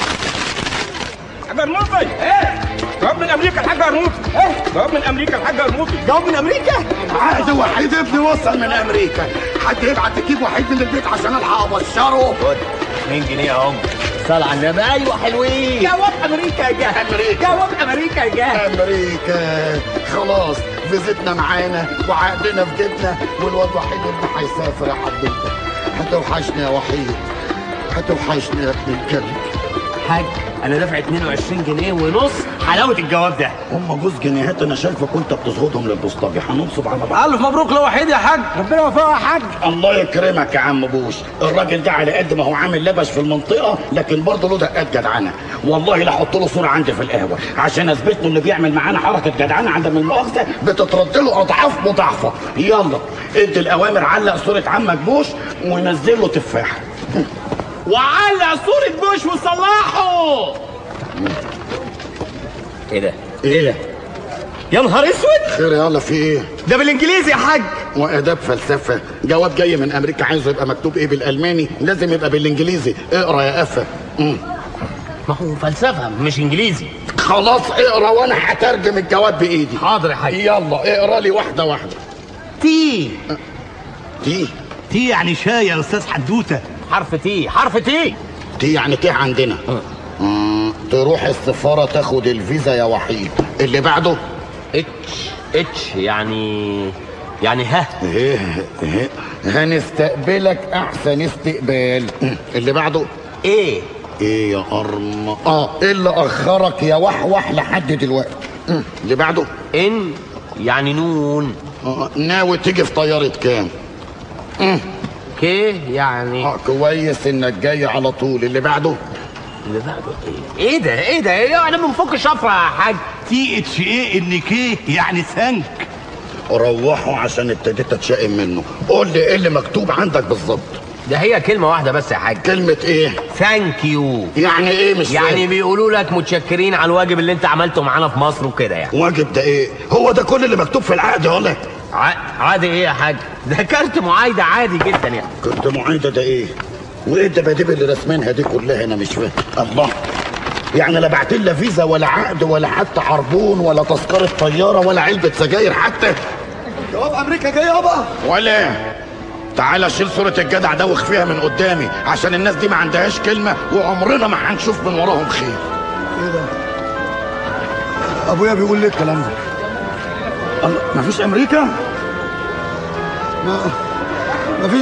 G: حاج ارموطي ايه جواب من امريكا الحاج ارموطي ايه جواب من امريكا الحاج ارموطي جواب من امريكا
A: عقد وحيد ابني وصل من امريكا حد يبعت تجيب وحيد من البيت عشان الحق ابشره
I: 2 جنيه يا عم صل على النبي ايوه حلوين
G: جواب امريكا جه
A: امريكا
G: جواب امريكا جه
A: امريكا خلاص فيزتنا معانا وعقدنا في جيبنا والواد وحيد ابني هيسافر يا حبيبتي هتوحشني يا وحيد هتوحشني يا ابن الكلب
I: حاج انا دافع 22 جنيه ونص حلاوه الجواب ده
A: هم جوز جنيهات انا شايفك وانت بتزغدهم للبوسطجي هننصب على بعض
K: الف مبروك لوحيد يا حاج ربنا يوفقه يا حاج
A: الله يكرمك يا عم بوش الراجل ده على قد ما هو عامل لبش في المنطقه لكن برضه له دقات جدعنه والله لا احط له صوره عندي في القهوه عشان اثبت له اللي بيعمل معانا حركه جدعنه عدم المؤاخذه بتترد له اضعاف مضاعفه يلا ادي الاوامر علق صوره عمك بوش ونزل له تفاحه
G: وعلق صورة بوش وصلحه
I: ايه ده؟
A: ايه ده؟
G: يا نهار اسود
A: خير يلا في ايه؟
G: ده بالانجليزي يا حاج
A: واداب فلسفه جواب جاي من امريكا عايزه يبقى مكتوب ايه بالالماني لازم يبقى بالانجليزي اقرا يا قفا مم.
I: ما هو فلسفه مش انجليزي
A: خلاص اقرا وانا هترجم الجواب بايدي
I: حاضر يا حاج
A: يلا اقرا لي واحده واحده
G: تي
A: تي
F: تي يعني شاي يا استاذ حدوته
I: حرف تي حرف تي
A: تي يعني تي عندنا مم. تروح السفاره تاخد الفيزا يا وحيد اللي بعده
I: اتش اتش يعني يعني ها
A: ايه ايه هنستقبلك احسن استقبال مم. اللي بعده
I: ايه
A: ايه يا ارم اه ايه اللي اخرك يا وحوح لحد دلوقتي مم. اللي بعده
I: ان يعني نون
A: آه. ناوي تيجي في طياره كام مم.
I: كي يعني
A: اه كويس انك جاي على طول اللي بعده
I: اللي بعده ايه ايه ده ايه ده ايه انا بنفك شفره يا حاج
F: تي اتش ايه ان كي يعني ثانك
A: روحوا عشان ابتديت اتشائم منه قول لي ايه اللي مكتوب عندك بالظبط
I: ده هي كلمه واحده بس يا حاج
A: كلمه ايه
I: ثانك يو
A: يعني ايه مش
I: يعني
A: فاهم؟
I: بيقولوا لك متشكرين على الواجب اللي انت عملته معانا في مصر وكده يعني
A: واجب ده ايه هو ده كل اللي مكتوب في العقد ولا
I: ع- عادي ايه يا حاج ده كارت معايده عادي جدا يعني
A: كنت معايده ده ايه وايه الدباديب اللي راسمينها دي كلها انا مش فاهم الله يعني لا بعت لها فيزا ولا عقد ولا حتى عربون ولا تذكره طياره ولا علبه سجاير حتى
F: جواب امريكا جاي يابا
A: ولا تعالى شيل صورة الجدع ده واخفيها من قدامي عشان الناس دي ما عندهاش كلمة وعمرنا ما هنشوف من وراهم خير
F: ايه ده ابويا بيقول لي الكلام ده
A: الله مفيش أمريكا؟
F: ما مفيش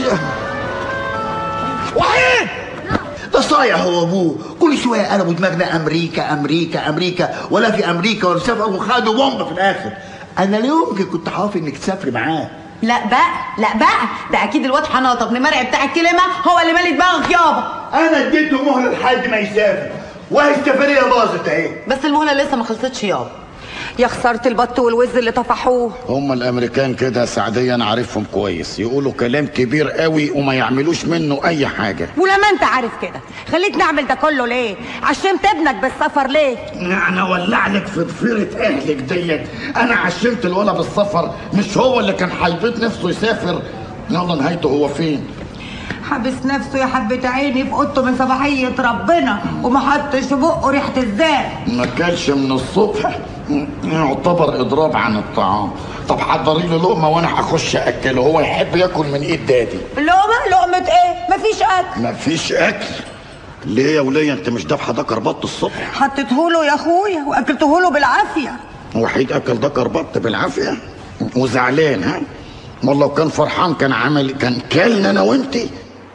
M: وحيد ده صايع هو ابوه كل شويه قلبوا دماغنا امريكا امريكا امريكا ولا في امريكا ولا سافر وخدوا بومب في الاخر انا لا يمكن كنت حافظ انك تسافري معاه
B: لا بقى لا بقى ده اكيد الواد حناطه ابن مرعي بتاع الكلمه هو اللي مالي دماغك يابا
M: انا اديته مهله لحد ما يسافر وهي السفريه باظت اهي
B: بس المهله لسه ما خلصتش يابا يا خساره البط والوز اللي طفحوه
A: هم الأمريكان كده سعدية أنا عارفهم كويس يقولوا كلام كبير قوي وما يعملوش منه أي حاجة
B: ولما انت عارف كده خليك نعمل ده كله ليه عشمت ابنك بالسفر ليه
A: أنا ولع لك في ضفيرة أهلك ديت أنا عشمت الولد بالسفر مش هو اللي كان هيبيض نفسه يسافر يلا نهايته هو فين
B: حبس نفسه يا حبة عيني في اوضته من صباحية ربنا وما حطش في بقه ريحة الزان
A: ما كلش من الصبح يعتبر اضراب عن الطعام طب حضري لي لقمه وانا هخش اكله هو يحب ياكل من ايد دادي
B: لقمة لقمة ايه مفيش اكل
A: مفيش اكل ليه يا وليه انت مش دافحه ده كربط الصبح
B: حطيته يا اخويا واكلته له بالعافية
A: وحيد اكل ده كربط بالعافيه وزعلان ها امال لو كان فرحان كان عمل كان كلنا انا وانتي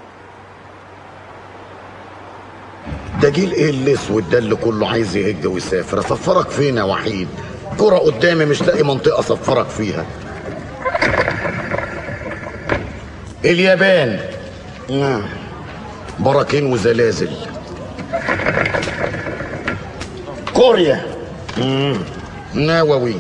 A: ده جيل ايه الاسود ده اللي كله عايز يهج ويسافر اسفرك فين يا وحيد كرة قدامي مش لاقي منطقة اسفرك فيها اليابان نعم براكين وزلازل كوريا مم. نووي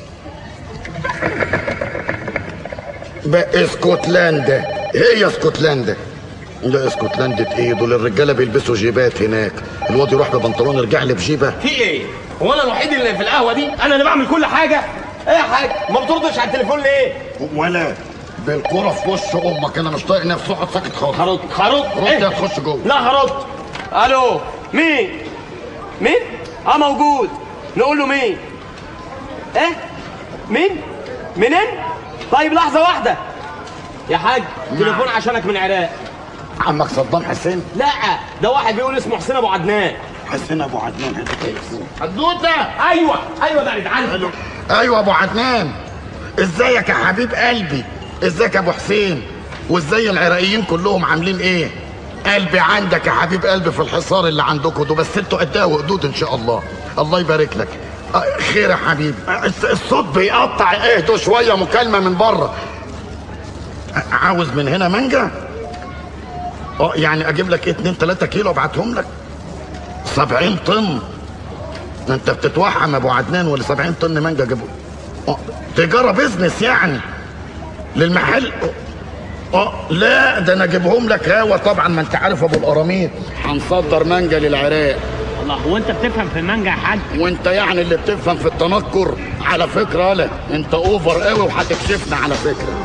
A: بقى اسكتلندا هي اسكتلندا لا اسكتلندا ايه دول الرجاله بيلبسوا جيبات هناك الواد يروح ببنطلون يرجع لي بجيبه
G: في ايه؟ هو انا الوحيد اللي في القهوه دي؟ انا اللي بعمل كل حاجه؟ ايه يا حاج؟ ما بتردش على التليفون ليه؟
A: ولا بالكرة في وش امك انا مش طايق نفسي اقعد ساكت خالص
G: هرد هرد
A: رد
G: إيه؟
A: يا تخش جوه
G: لا هرد الو مين؟ مين؟ اه موجود نقول له مين؟ ايه؟ مين؟ منين؟ طيب لحظة واحدة يا حاج تليفون عشانك من العراق
A: عمك صدام حسين
G: لا ده واحد بيقول اسمه حسين ابو عدنان
A: حسين ابو عدنان هات التليفون
G: حدوته ايوه ايوه ده اتعلم
A: ايوه ابو عدنان ازيك يا حبيب قلبي ازيك يا ابو حسين وازاي العراقيين كلهم عاملين ايه قلبي عندك يا حبيب قلبي في الحصار اللي عندكم ده بس انتوا قدها وقدود ان شاء الله الله يبارك لك آه، خير يا حبيبي آه، الس- الصوت بيقطع اهدوا شويه مكالمه من بره آه، عاوز من هنا مانجا اه يعني اجيب لك ايه 2 3 كيلو ابعتهم لك 70 طن انت بتتوحم يا ابو عدنان ولا 70 طن مانجا جابوا اه تجاره بيزنس يعني للمحل اه لا ده انا اجيبهم لك هوا طبعا ما انت عارف ابو القراميط هنصدر مانجا للعراق
N: الله هو انت بتفهم في المانجا يا حاج
A: وانت يعني اللي بتفهم في التنكر على فكره لا انت اوفر قوي وهتكشفنا على فكره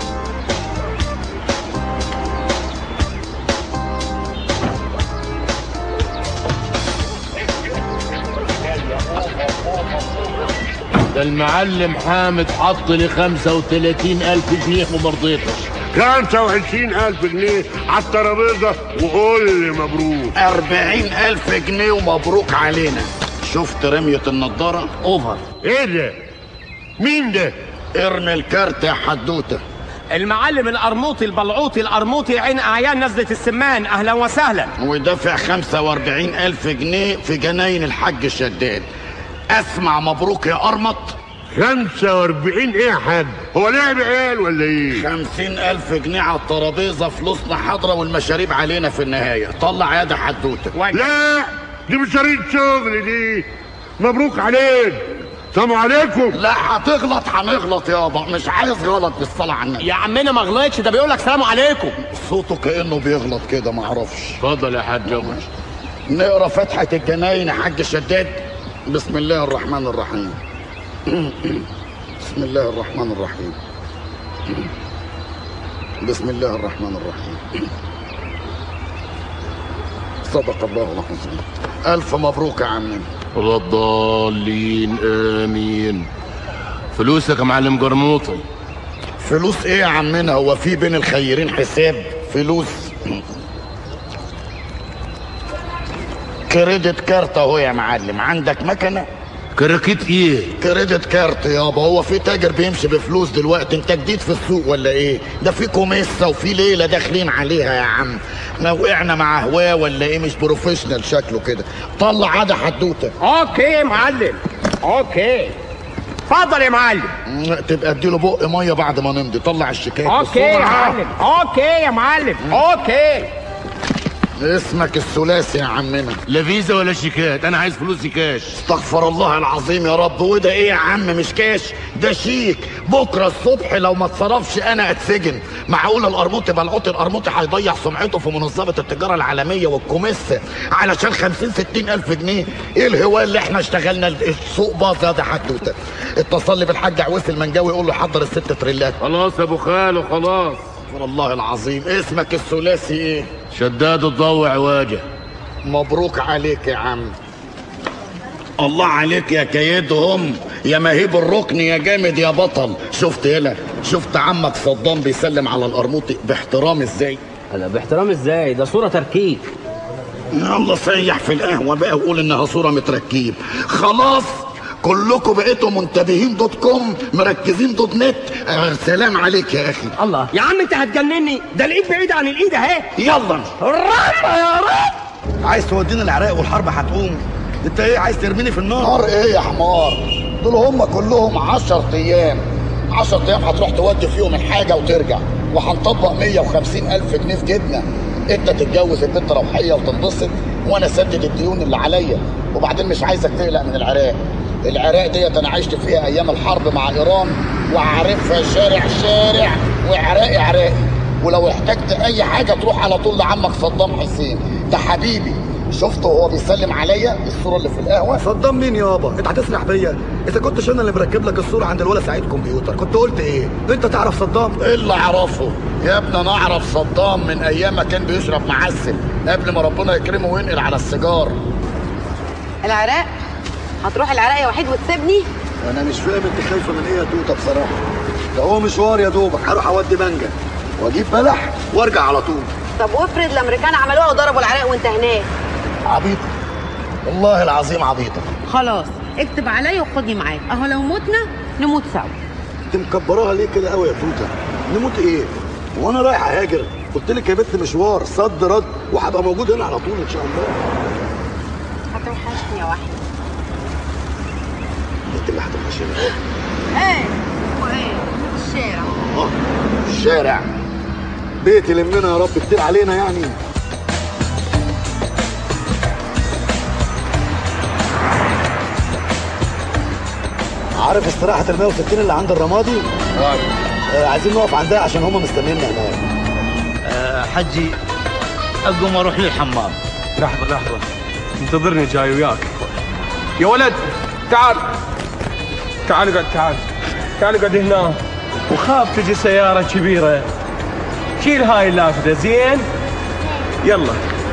O: ده المعلم حامد حط لي 35 ألف جنيه وما رضيتش
P: 25 ألف جنيه على الترابيزة وقول لي مبروك
A: 40 ألف جنيه ومبروك علينا شفت رمية النضارة اوفر
P: ايه ده مين ده
A: ارمي الكارت يا حدوته
G: المعلم القرموطي البلعوطي القرموطي عين اعيان نزلة السمان اهلا وسهلا
A: ودافع 45 ألف جنيه في جناين الحاج شداد اسمع مبروك يا قرمط
P: 45 ايه يا حاج هو لعب عيال ولا ايه
A: 50 ألف جنيه على الترابيزة فلوسنا حاضرة والمشاريب علينا في النهاية طلع يد حدوته
P: لا دي مش شريط شغل دي مبروك عليك سلام عليكم
A: لا هتغلط هنغلط يابا مش عايز غلط بالصلاة على النبي
G: يا عمنا ما غلطش ده بيقول لك سلام عليكم
A: صوته كأنه بيغلط كده معرفش
O: اتفضل يا حاج عمر
A: نقرا فتحة الجناين يا حاج شداد بسم الله الرحمن الرحيم بسم الله الرحمن الرحيم بسم الله الرحمن الرحيم صدق الله العظيم ألف مبروك يا عمنا
O: ولا الضالين آمين فلوسك يا معلم قرموطي
A: فلوس ايه يا عمنا هو في بين الخيرين حساب فلوس كريدت كارت اهو يا معلم عندك مكنه
O: كراكيت ايه
A: كريدت كارت يابا هو في تاجر بيمشي بفلوس دلوقتي انت جديد في السوق ولا ايه ده في كوميسه وفي ليله داخلين عليها يا عم ما وقعنا مع هواه ولا ايه مش بروفيشنال شكله كده طلع عادة حدوته
G: اوكي يا معلم اوكي اتفضل يا معلم
A: تبقى اديله بق ميه بعد ما نمضي طلع الشيكات
G: اوكي يا
A: بسرعة.
G: معلم اوكي يا معلم اوكي
A: اسمك الثلاثي يا عمنا
O: لا فيزا ولا شيكات انا عايز فلوسي كاش
A: استغفر الله العظيم يا رب وده ايه يا عم مش كاش ده شيك بكره الصبح لو ما اتصرفش انا اتسجن معقول القرموطي بلعوط القرموطي هيضيع سمعته في منظمه التجاره العالميه والكوميس علشان 50 60 الف جنيه ايه الهوايه اللي احنا اشتغلنا السوق باظ يا ده حدوته اتصل لي بالحاج عويس المنجاوي يقول له حضر الست تريلات
O: خلاص يا ابو خالو خلاص
A: استغفر الله العظيم اسمك الثلاثي ايه
O: شداد الضوء عواجه
A: مبروك عليك يا عم الله عليك يا كيدهم يا مهيب الركن يا جامد يا بطل شفت هنا شفت عمك صدام بيسلم على القرموطي باحترام ازاي
N: لا باحترام ازاي ده صورة تركيب
A: يلا سيح في القهوة بقى وقول انها صورة متركيب خلاص كلكم بقيتوا منتبهين دوت كوم مركزين دوت نت آه سلام عليك يا اخي
G: الله يا عم انت هتجنني ده الايد بعيد عن الايد اهي
A: يلا
G: الرحمة يا رب
F: عايز تودينا العراق والحرب هتقوم انت ايه عايز ترميني في النار
A: نار ايه يا حمار دول هم كلهم 10 ايام 10 ايام هتروح تودي فيهم الحاجه وترجع وهنطبق 150 الف جنيه في جيبنا انت تتجوز البنت روحيه وتنبسط وانا اسدد الديون اللي عليا وبعدين مش عايزك تقلق من العراق العراق ديت انا عشت فيها ايام الحرب مع ايران وعارفها شارع شارع وعراقي عراقي ولو احتجت اي حاجه تروح على طول لعمك صدام حسين ده حبيبي شفته وهو بيسلم عليا الصوره اللي في القهوه
F: صدام مين يابا انت هتسرح بيا اذا كنتش انا اللي مركب لك الصوره عند الولا سعيد كمبيوتر كنت قلت ايه انت تعرف صدام
A: ايه اللي اعرفه يا ابني انا اعرف صدام من ايام ما كان بيشرب معسل قبل ما ربنا يكرمه وينقل على السيجار
B: العراق هتروح العراق يا وحيد وتسيبني
F: انا مش فاهم انت خايفه من ايه يا توته بصراحه ده هو مشوار يا دوبك هروح اودي مانجا واجيب بلح وارجع على طول
B: طب وافرض الامريكان عملوها وضربوا العراق وانت هناك
A: عبيط والله العظيم عبيطه
B: خلاص اكتب عليا وخدني معاك اهو لو متنا نموت سوا
F: انت مكبراها ليه كده قوي يا توته نموت ايه وانا رايح اهاجر قلت لك يا بنت مشوار صد رد وهبقى موجود هنا على طول ان شاء الله
B: هتوحشني يا وحيد
F: انت اللي هتوحشيني
B: ايه وايه الشارع
F: اه الشارع بيت يلمنا يا رب كتير علينا يعني عارف استراحة ال 160 اللي عند الرمادي؟ آه عايزين نقف عندها عشان هم مستنينا هناك
J: أه حجي اقوم اروح للحمام
Q: لحظة لحظة انتظرني جاي وياك يا ولد تعال تعال اقعد تعال تعال اقعد هنا وخاف تجي سيارة كبيرة شيل هاي اللافذة زين يلا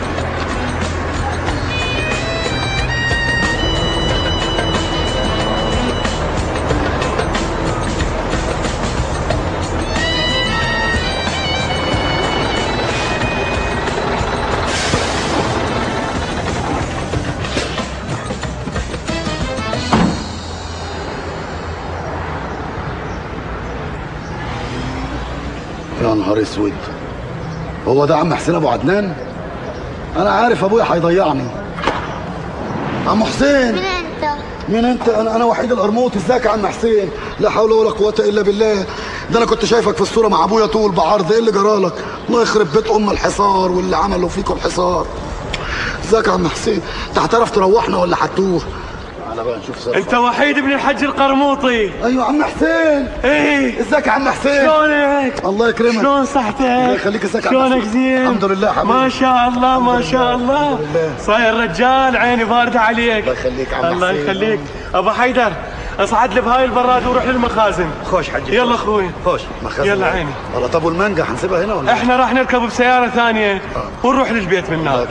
F: يا نهار اسود هو ده عم حسين ابو عدنان انا عارف ابويا هيضيعني عم حسين
R: مين انت؟
F: مين انت انا انا وحيد القرموط ازيك يا عم حسين لا حول ولا قوه الا بالله ده انا كنت شايفك في الصوره مع ابويا طول بعرض ايه اللي جرالك الله يخرب بيت ام الحصار واللي عملوا فيكم الحصار ازيك يا عم حسين انت هتعرف تروحنا ولا هتوه تعالى بقى نشوف سوا
Q: انت وحيد ابن الحج القرموطي
F: ايوه عم حسين
Q: ايه
F: ازيك يا عم حسين
Q: شلونك
F: الله يكرمك
Q: شلون صحتك
F: الله يخليك ازيك يا عم
Q: شلونك
F: حسين؟
Q: زين
F: الحمد لله حبيبي
Q: ما شاء الله ما شاء الله صاير رجال عيني باردة عليك الله
F: يخليك عم
Q: الله
F: حسين.
Q: يخليك ابو حيدر اصعد لي بهاي البراد وروح للمخازن
F: خوش حجي
Q: يلا اخوي
F: خوش مخزن
Q: يلا عيني
F: والله طب والمانجا هنسيبها هنا ولا
Q: احنا راح نركب بسيارة ثانية ونروح للبيت من هناك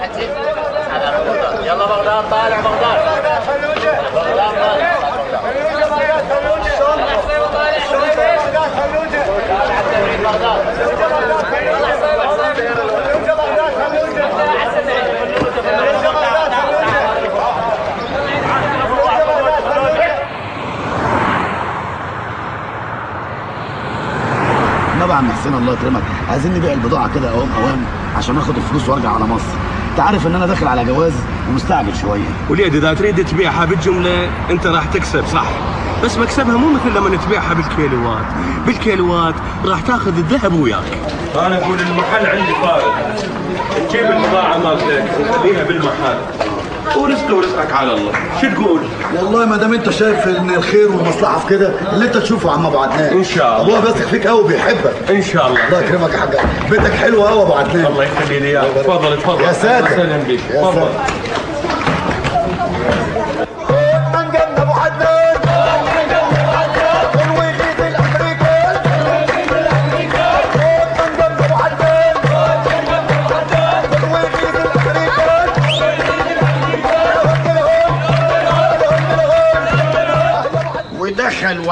G: يلا بغداد طالع بغداد
F: ما بقى عم حسين الله يكرمك عايزين نبيع البضاعه كده اوام اوام عشان اخد الفلوس وارجع على مصر انت عارف ان انا داخل على جواز ومستعجل شويه
Q: وليد اذا تريد تبيعها بالجمله انت راح تكسب صح بس مكسبها مو مثل لما تبيعها بالكيلوات بالكيلوات راح تاخذ الذهب وياك انا اقول المحل عندي فارغ نجيب البضاعه مالتك ونخليها بالمحل ورزقي ورزقك على الله شو تقول
F: والله ما دام انت شايف ان الخير والمصلحه في كده اللي انت تشوفه يا عم ابو عدنان
Q: ان شاء الله
F: ابويا بيثق فيك قوي وبيحبك
Q: ان شاء الله
F: الله يكرمك يا حاج بيتك حلو قوي يا ابو عدنان
Q: الله يخلي لي اياك تفضل تفضل
F: يا ساتر.
Q: أهلا وسهلا بك
F: يا
Q: تفضل
F: ابو عدنان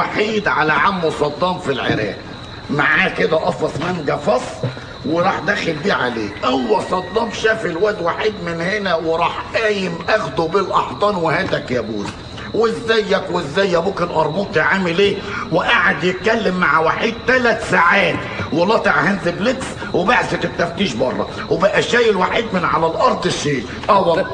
A: وحيد على عمه صدام في العراق معاه كده قفص مانجا فص وراح داخل بيه عليه هو صدام شاف الواد وحيد من هنا وراح قايم اخده بالاحضان وهاتك يا بوز وازيك وازاي ابوك القرموطي عامل ايه وقعد يتكلم مع وحيد ثلاث ساعات ولطع هانز بليكس وبعثة التفتيش بره وبقى شايل وحيد من على الارض الشيل اه والله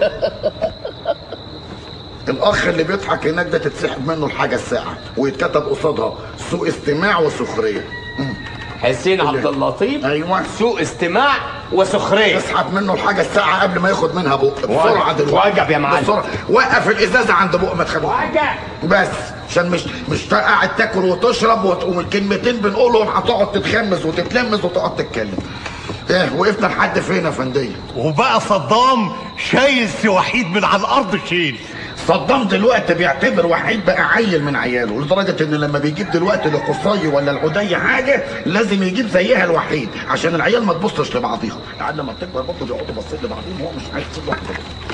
A: الاخ اللي بيضحك هناك ده تتسحب منه الحاجه الساعه ويتكتب قصادها سوء استماع وسخريه
G: حسين عبد اللطيف
A: ايوه
G: سوء استماع وسخريه
A: اسحب منه الحاجه الساعه قبل ما ياخد منها بق بسرعه دلوقتي
G: وجب يا معلم.
A: بسرعه وقف الازازه عند بق ما تخلوش بس عشان مش مش قاعد تاكل وتشرب وت- والكلمتين بنقولهم هتقعد تتخمس وتتلمس وتقعد تتكلم ايه وقفنا لحد فين يا فنديه
F: وبقى صدام شايل سي وحيد من على الارض شيل
A: صدام دلوقتي بيعتبر وحيد بقى عيل من عياله لدرجه ان لما بيجيب دلوقتي لقصي ولا العدي حاجه لازم يجيب زيها الوحيد عشان العيال ما تبصش لبعضيها لعل لما بتكبر برضه بيقعدوا باصين لبعضهم وهو مش عايز كل واحد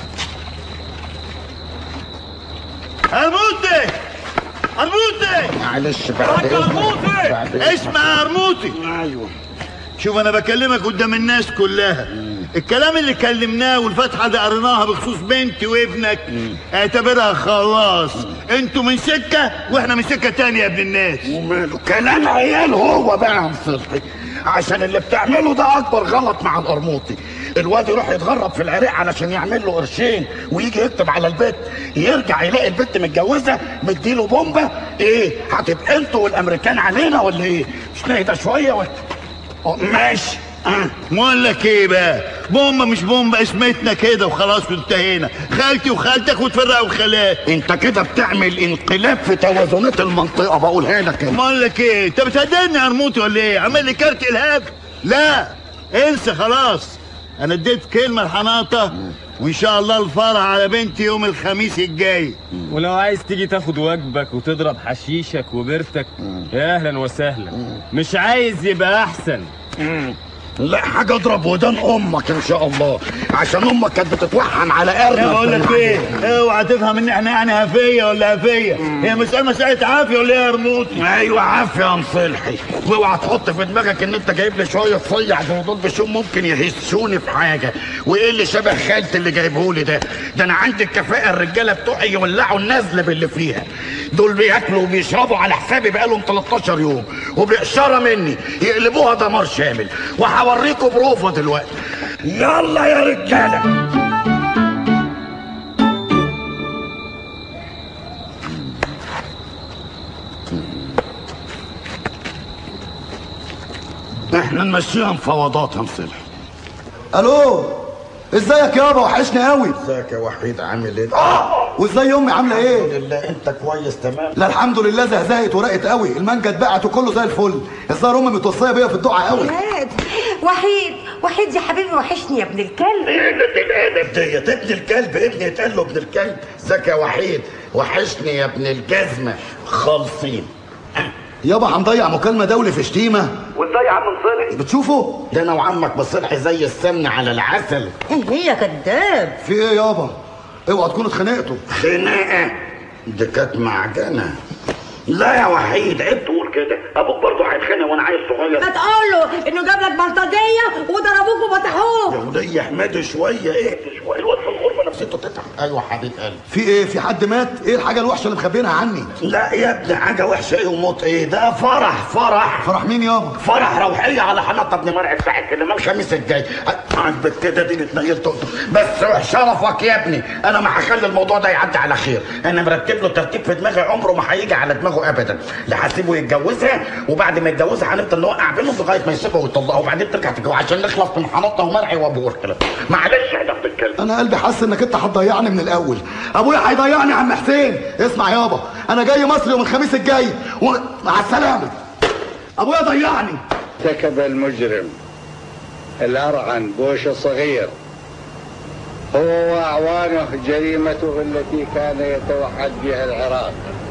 F: ارموتي ارموتي
A: معلش بعد
F: يا
A: إذنك. بعد إذنك.
F: اسمع يا ارموتي
A: ايوه
F: شوف انا بكلمك قدام الناس كلها الكلام اللي كلمناه والفتحه اللي قريناها بخصوص بنتي وابنك اعتبرها خلاص انتوا من سكه واحنا من سكه تانية يا ابن الناس
A: وماله كلام عيال هو بقى يا عم صلحي عشان اللي بتعمله ده اكبر غلط مع القرموطي الواد يروح يتغرب في العراق علشان يعمل له قرشين ويجي يكتب على البيت يرجع يلاقي البنت متجوزه مديله بومبه ايه هتبقى انتوا والامريكان علينا ولا ايه مش نهدى شويه ولا أه، ماشي آه.
F: بقول لك ايه بقى بومبا مش بومبا اسمتنا كده وخلاص وانتهينا خالتي وخالتك وتفرقوا الخالات
A: انت كده بتعمل انقلاب في توازنات المنطقه بقولها لك انا
F: بقول لك ايه انت بتهددني يا رموتي ولا ايه عامل لي كارت الهاب لا انسى خلاص انا اديت كلمه لحناطه وان شاء الله الفرح على بنتي يوم الخميس الجاي
I: ولو عايز تيجي تاخد واجبك وتضرب حشيشك وبرتك يا اهلا وسهلا مش عايز يبقى احسن
A: لا حاجه اضرب ودان امك ان شاء الله عشان امك كانت بتتوحم على ارنب
F: بقول لك ايه اوعى تفهم ان احنا يعني هفيه ولا هفيه هي مساله مساله عافيه ولا ايه يا رموتي
A: ايوه عافيه يا مصلحي واوعى تحط في دماغك ان انت جايب لي شويه صيع زي دول بشوم ممكن يهسوني في حاجه وايه اللي شبه خالتي اللي جايبهولي ده ده انا عندي الكفاءه الرجاله بتوعي يولعوا النزله باللي فيها دول بياكلوا وبيشربوا على حسابي بقالهم 13 يوم وبإشارة مني يقلبوها دمار شامل وهوريكم بروفه دلوقتي يلا يا رجاله احنا نمشيها مفاوضات يا مصلح
R: الو ازيك يابا وحشني قوي
A: ازيك يا وحيد عامل ايه؟
R: وازاي امي عامله ايه
A: الحمد لله انت كويس تمام
R: لا الحمد لله زهزهت ورقت قوي المانجا اتباعت وكله زي الفل الظاهر امي متوصيه بيا في الدعاء قوي
E: وحيد وحيد وحيد يا حبيبي وحشني يا ابن الكلب
A: ايه قلة الادب ديت ابن الكلب ابني يتقال له ابن الكلب ازيك يا وحيد وحشني يا ابن الجزمه خالصين
R: يابا هنضيع مكالمه دولي في شتيمه
A: وازاي يا عم نصلح
R: بتشوفه
A: ده انا وعمك مصلحي زي السمن على العسل
E: ايه هي كداب
R: في ايه يابا اوعى تكونوا اتخانقتوا
A: خناقه دي كانت معجنه لا يا وحيد عيب تقول كده ابوك برضه هيتخانق وانا عيل صغير
E: ما تقول له انه جاب لك بلطجيه وضربوك وفتحوك
A: يا ولية احمدي شويه ايه شويه الواد في الغربه نفسيته تتعب ايوه حبيب قلبي
R: في ايه في حد مات ايه الحاجه الوحشه اللي مخبينها عني
A: لا يا ابني حاجه وحشه ايه وموت ايه ده فرح فرح
R: فرح مين يابا
A: فرح روحيه على حنطه ابن مرعي ساعه كده ما الخميس الجاي عندك كده دي اتنيلت بس شرفك يا ابني انا ما هخلي الموضوع ده يعدي على خير انا مرتب له ترتيب في دماغي عمره ما هيجي على دماغه ابدا لا هسيبه يتجوزها وبعد ما يتجوزها هنفضل نوقع بينهم لغايه ما يسيبها ويطلقها وبعدين ترجع تتجوز عشان نخلص من حنطه ومرعي وابو كده معلش يا ابن الكلب
R: انا قلبي حاسس انك انت هتضيعني من الاول ابويا هيضيعني يا عم حسين اسمع يابا انا جاي مصر يوم الخميس الجاي و... مع السلامه ابويا ضيعني
S: ارتكب المجرم الأرعن بوش الصغير هو وأعوانه جريمته التي كان يتوحد بها العراق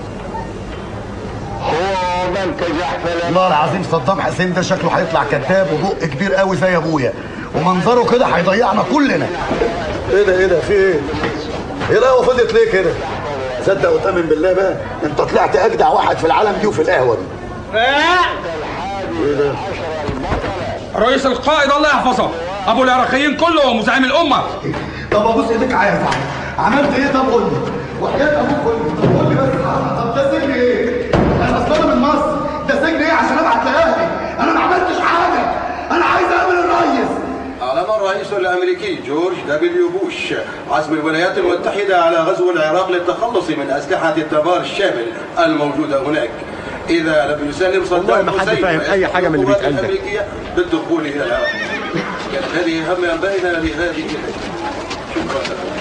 S: هو ومن كجح فلم
R: والله العظيم صدام حسين ده شكله هيطلع كذاب وبق كبير قوي زي ابويا ومنظره كده هيضيعنا كلنا ايه ده ايه ده في ايه؟ ايه القهوه فضيت ليه كده؟ تصدق وتامن بالله بقى انت طلعت اجدع واحد في العالم دي وفي القهوه دي ايه ده
K: رئيس القائد الله يحفظه ابو العراقيين كلهم وزعيم الامه
R: طب ابوس ايديك عايز عملت ايه طب قول لي وحياة ابوك قول لي طب قول لي بس طب ده سجن ايه؟ انا اصل انا من مصر ده سجن ايه عشان ابعت لاهلي؟ انا ما عملتش حاجه انا عايز اقابل الريس
Q: أعلن الرئيس الأمريكي جورج دبليو بوش عزم الولايات المتحدة على غزو العراق للتخلص من أسلحة الدمار الشامل الموجودة هناك إذا لم يسلم صدام
T: والله ما حد
Q: حسين
T: فاهم أي حاجة من اللي
Q: والقوات
T: بيتقال ده.
Q: الأمريكية بالدخول إلى العراق كانت هذه أهم أنبائنا لهذه الليلة شكرا لكم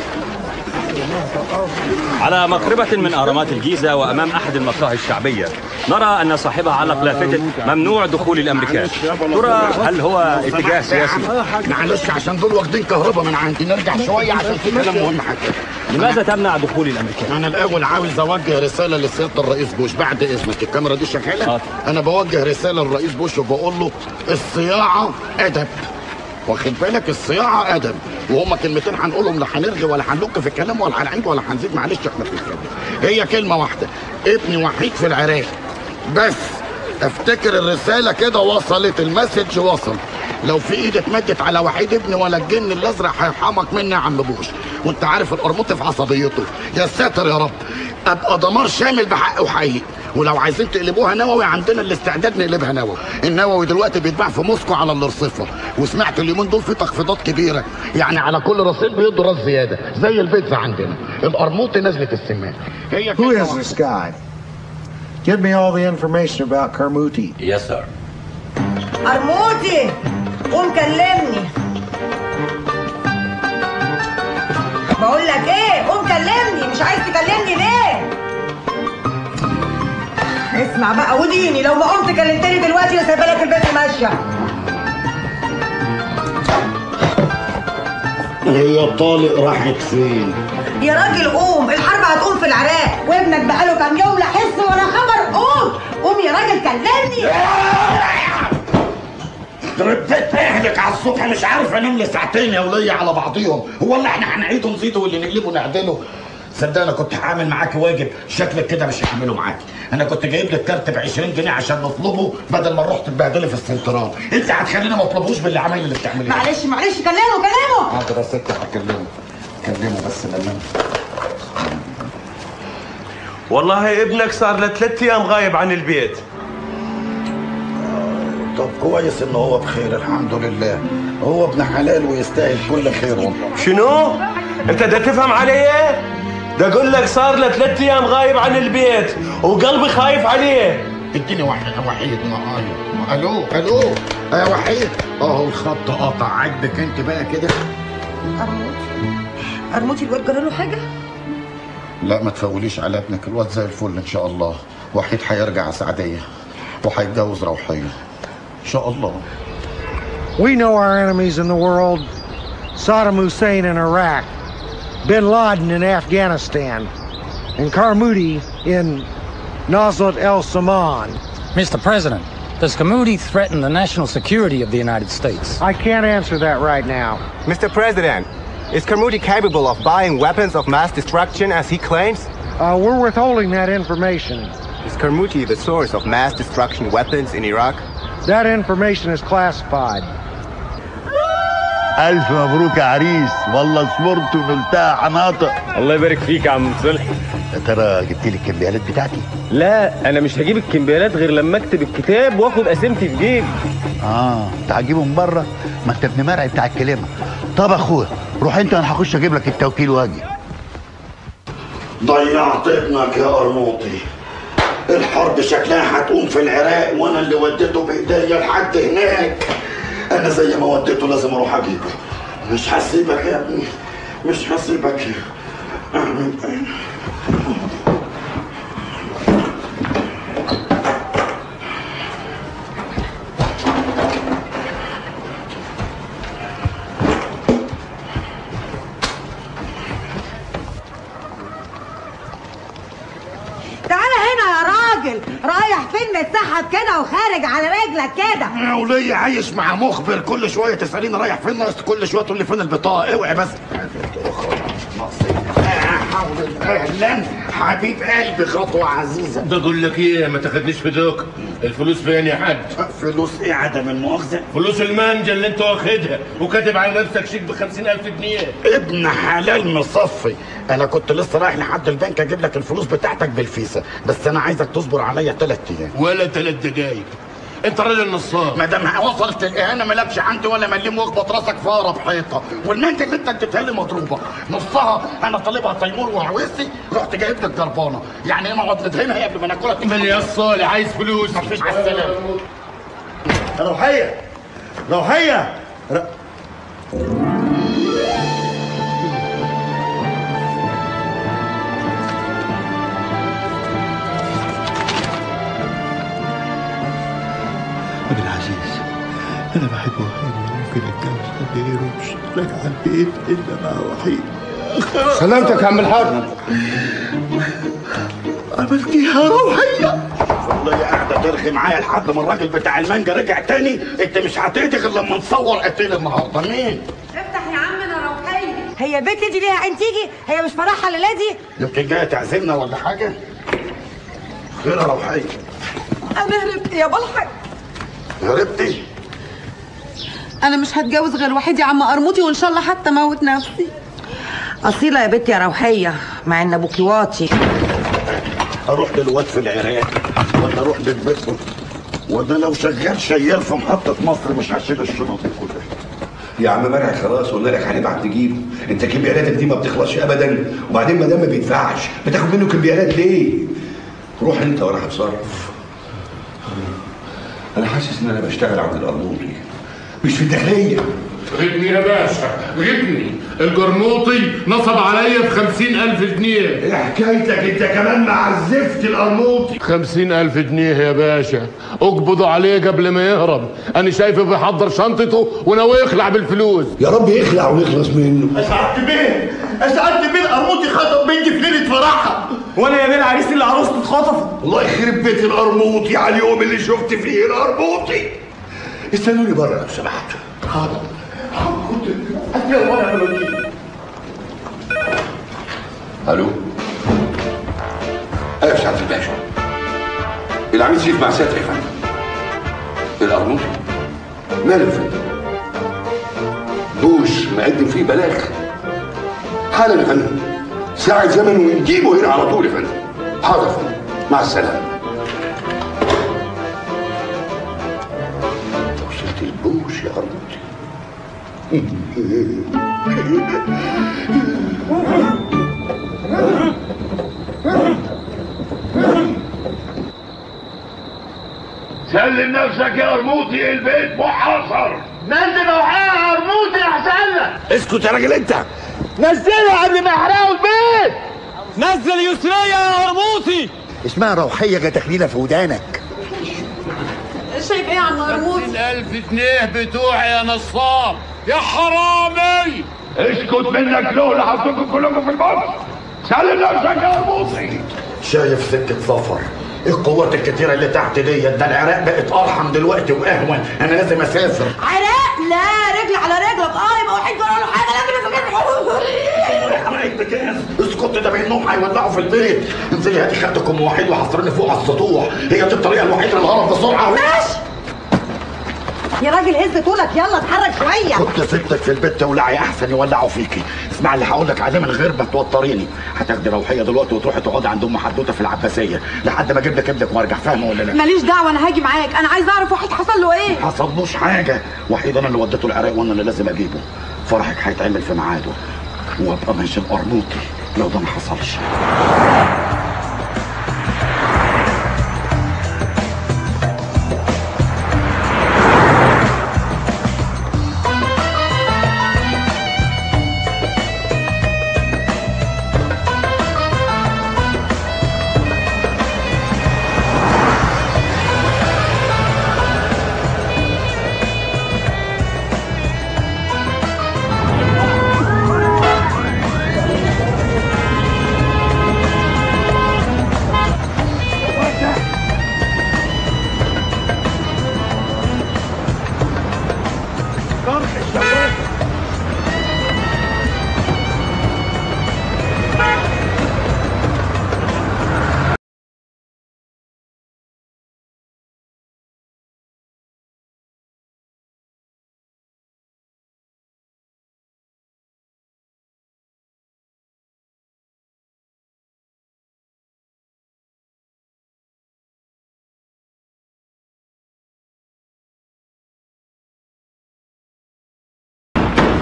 U: على مقربة من أهرامات الجيزة وأمام أحد المقاهي الشعبية نرى أن صاحبها علق لافتة ممنوع دخول الأمريكان ترى هل هو اتجاه سياسي؟
A: معلش عشان دول واخدين كهرباء من عندي نرجع شويه عشان في كلام مهم حاجه
U: لماذا تمنع دخول الأمريكان؟
A: انا الاول عاوز اوجه رساله لسياده الرئيس بوش بعد اذنك الكاميرا دي شغاله انا بوجه رساله للرئيس بوش وبقول له الصياعه ادب واخد بالك الصياعه ادب وهما كلمتين هنقولهم لا هنرغي ولا هنلك في الكلام ولا هنعيد ولا هنزيد معلش احنا في الكلام هي كلمه واحده ابني وحيد في العراق بس افتكر الرساله كده وصلت المسج وصل لو في ايد اتمدت على وحيد ابني ولا الجن الازرق هيرحمك مني يا عم بوش وانت عارف القرموط في عصبيته يا ساتر يا رب ابقى دمار شامل بحق وحقيقي ولو عايزين تقلبوها نووي عندنا الاستعداد نقلبها نووي النووي دلوقتي بيتباع في موسكو على الرصيفه وسمعت اليومين دول في تخفيضات كبيره يعني على كل رصيد بيدوا راس زياده زي البيتزا عندنا القرموط نزلت السمان هي
V: Who is this guy? Give me all the information about Carmuti.
I: Yes, sir.
B: قرموطي قوم كلمني بقول لك ايه قوم كلمني مش عايز تكلمني ليه اسمع بقى وديني لو ما قمت كلمتني دلوقتي لا سايبه لك البيت ماشيه
A: هي الطالق راحت فين
B: يا راجل قوم الحرب هتقوم في العراق وابنك بقاله كام يوم لا حس ولا خبر قوم قوم يا راجل كلمني
A: ربيت اهلك على الصبح مش عارف انام لي ساعتين يا ولية على بعضيهم هو اللي احنا هنعيده نزيده واللي نقلبه نعدله صدق انا كنت هعمل معاكي واجب شكلك كده مش هعمله معاكي انا كنت جايب لك كارت ب 20 جنيه عشان نطلبه بدل ما نروح تتبهدلي في السنترال انت هتخليني ما اطلبوش باللي عمل اللي بتعمليه
B: معلش معلش كلمه كلمه
A: حاضر يا ست هكلمه كلمه بس لما
Q: والله ابنك صار له ثلاث أيام غايب عن البيت
A: طب كويس ان هو بخير الحمد لله هو ابن حلال ويستاهل كل خير والله
Q: شنو؟ انت ده تفهم علي؟ ده اقول لك صار له ثلاث ايام غايب عن البيت وقلبي خايف عليه
A: اديني واحد وحيد معايا الو الو يا وحيد اهو الخط قطع عاجبك انت بقى كده
B: قرموطي قرموطي الواد جرى له حاجه
A: لا ما تفوليش على ابنك الواد زي الفل ان شاء الله وحيد هيرجع سعديه وهيتجوز روحيه ان شاء الله
V: We know our enemies in the world Saddam Hussein in Iraq, Bin Laden in Afghanistan, and Karmuti in Nazlat El Saman.
W: Mr. President, does Kamudi threaten the national security of the United States?
V: I can't answer that right now.
X: Mr. President, is Karmuti capable of buying weapons of mass destruction as he claims?
V: Uh, we're withholding that information.
X: Is Karmuti the source of mass destruction weapons in Iraq?
V: That information is classified.
F: ألف مبروك يا عريس والله صبرت ونلتها حناطق
I: الله يبارك فيك يا عم صلحي
F: يا ترى جبت لي الكمبيالات بتاعتي؟
I: لا انا مش هجيب الكمبيالات غير لما اكتب الكتاب واخد قسيمتي في جيبي
F: اه انت هتجيبه من بره ما انت ابن مرعي بتاع الكلمه طب اخويا روح انت انا هخش اجيب لك التوكيل واجي
A: ضيعت ابنك يا قرموطي الحرب شكلها هتقوم في العراق وانا اللي وديته بايديا لحد هناك انا زي ما وديته لازم اروح اجيبه مش هسيبك يا ابني مش هسيبك اعمل ايه
B: تعالى هنا يا راجل رايح فين متسحب كده وخارج على رجلك كده
A: يا ولية عايش مع مخبر كل شويه تساليني رايح فين ناقص كل شويه تقول لي فين البطاقه اوعي بس حول الله اهلا حبيب قلبي خطوه عزيزه
O: بقول لك ايه ما تاخدنيش في دوك الفلوس فين يا حاج
A: فلوس ايه عدم المؤاخذه
O: فلوس المانجا اللي انت واخدها وكاتب على نفسك شيك ب ألف جنيه
A: ابن حلال مصفي انا كنت لسه رايح لحد البنك اجيب لك الفلوس بتاعتك بالفيزا بس انا عايزك تصبر عليا ثلاث ايام
O: ولا ثلاث دقايق انت راجل نصاب
A: ما دام وصلت الاهانه مالكش عندي ولا مليم واخبط راسك في اقرب حيطه والمانجا اللي انت اديتها لي مضروبه نصها انا طالبها تيمور وعويسي رحت جايب لك جربانه يعني ايه نقعد ندهنها قبل ما ناكلها
O: من يا الصالح عايز فلوس
A: مفيش على السلامه
F: روحية روحية ر...
M: أبي العزيز أنا بحب وحيد ممكن أتجوز غيره مش راجع البيت إلا مع وحيد
P: سلامتك يا عم الحاج
M: عملتيها روحية
A: والله قاعده ترغي معايا لحد ما الراجل بتاع المانجا رجع تاني انت مش هتهدي غير لما نصور قتيل النهارده مين؟
B: افتح يا عم انا روحيه هي بنت دي ليها عين تيجي هي مش فرحها الليله دي
A: يمكن جايه تعزمنا ولا حاجه؟ خير يا روحيه
B: انا هربت يا بلحق
A: هربتي؟
B: انا مش هتجوز غير وحيد يا عم قرموطي وان شاء الله حتى موت نفسي
H: اصيله يا بنتي يا روحيه مع ان ابوكي واطي
A: اروح للواد في العراق ولا اروح للبيت ولا لو شغال شيال في محطه مصر مش هشيل الشنط دي كلها
C: يا عم مرعي خلاص قلنا لك هنبعت تجيبه انت كمبيالاتك دي ما بتخلصش ابدا وبعدين ما دام ما بيدفعش بتاخد منه كمبيالات ليه؟ روح انت وانا هتصرف انا حاسس ان انا بشتغل عند القرموطي مش في الداخليه
O: غبني يا باشا غبني الجرنوطي نصب عليا ب ألف جنيه
C: ايه حكايتك انت كمان مع الزفت القرموطي
O: خمسين ألف جنيه يا باشا اقبضوا عليه قبل ما يهرب أنا شايفه بيحضر شنطته وناوي يخلع بالفلوس
C: يا رب يخلع ويخلص منه
F: أسعدت بيه أسعدت بيه القرموطي خطب بنتي في ليلة فرحها
R: وانا يا بيه العريس اللي عروسته اتخطفت
C: الله يخرب بيت القرموطي على اليوم اللي شفت فيه القرموطي استنوني بره لو سمحت
F: حاضر
C: الو ايوه سعاده الباشا العميد شريف مع سيادتك يا فندم القرموطي ماله يا فندم بوش مقدم فيه بلاغ حالا يا فندم ساعة زمن ونجيبه هنا على طول يا فندم حاضر يا فندم مع السلامة وصلت البوش يا قرموطي
F: سلم نفسك يا قرموطي البيت محاصر نزل روحية يا قرموطي احسن لك
A: اسكت يا راجل انت
F: نزلها قبل ما يحرقوا البيت
J: نزل يسرية يا قرموطي
M: اسمها روحية جا تخليلة في ودانك
B: شايف ايه يا عم قرموطي
O: ألف جنيه بتوعي يا نصاب يا حرامي
C: اسكت منك له لحطكم كلكم في البص سلم نفسك يا قرموطي
A: شايف سكه سفر ايه القوات الكتيره اللي تحت ديت ده العراق بقت ارحم دلوقتي واهون انا لازم اسافر
B: عراق لا رجل على رجلك اه يبقى وحيد جرى له حاجه لازم
A: اسكت ده بينهم هيولعوا في البيت انزلي هاتي خدك ام وحيد وحصرني فوق على السطوح هي دي الطريقه الوحيده للهرب بسرعه
B: ماشي يا راجل هز طولك يلا اتحرك شويه
A: كنت سبتك في البيت تولعي احسن يولعوا فيكي اسمع اللي هقول لك عليه من غير ما توتريني هتاخدي روحيه دلوقتي وتروحي تقعدي عند ام حدوته في العباسيه لحد ما اجيب لك ابنك وارجع فاهمه ولا لا
B: ماليش دعوه انا هاجي معاك انا عايز اعرف وحيد حصل له ايه
A: حصلوش حاجه وحيد انا اللي وديته العراق وانا اللي لازم اجيبه فرحك هيتعمل في ميعاده وابقى ماشي القرموطي لو ده ما حصلش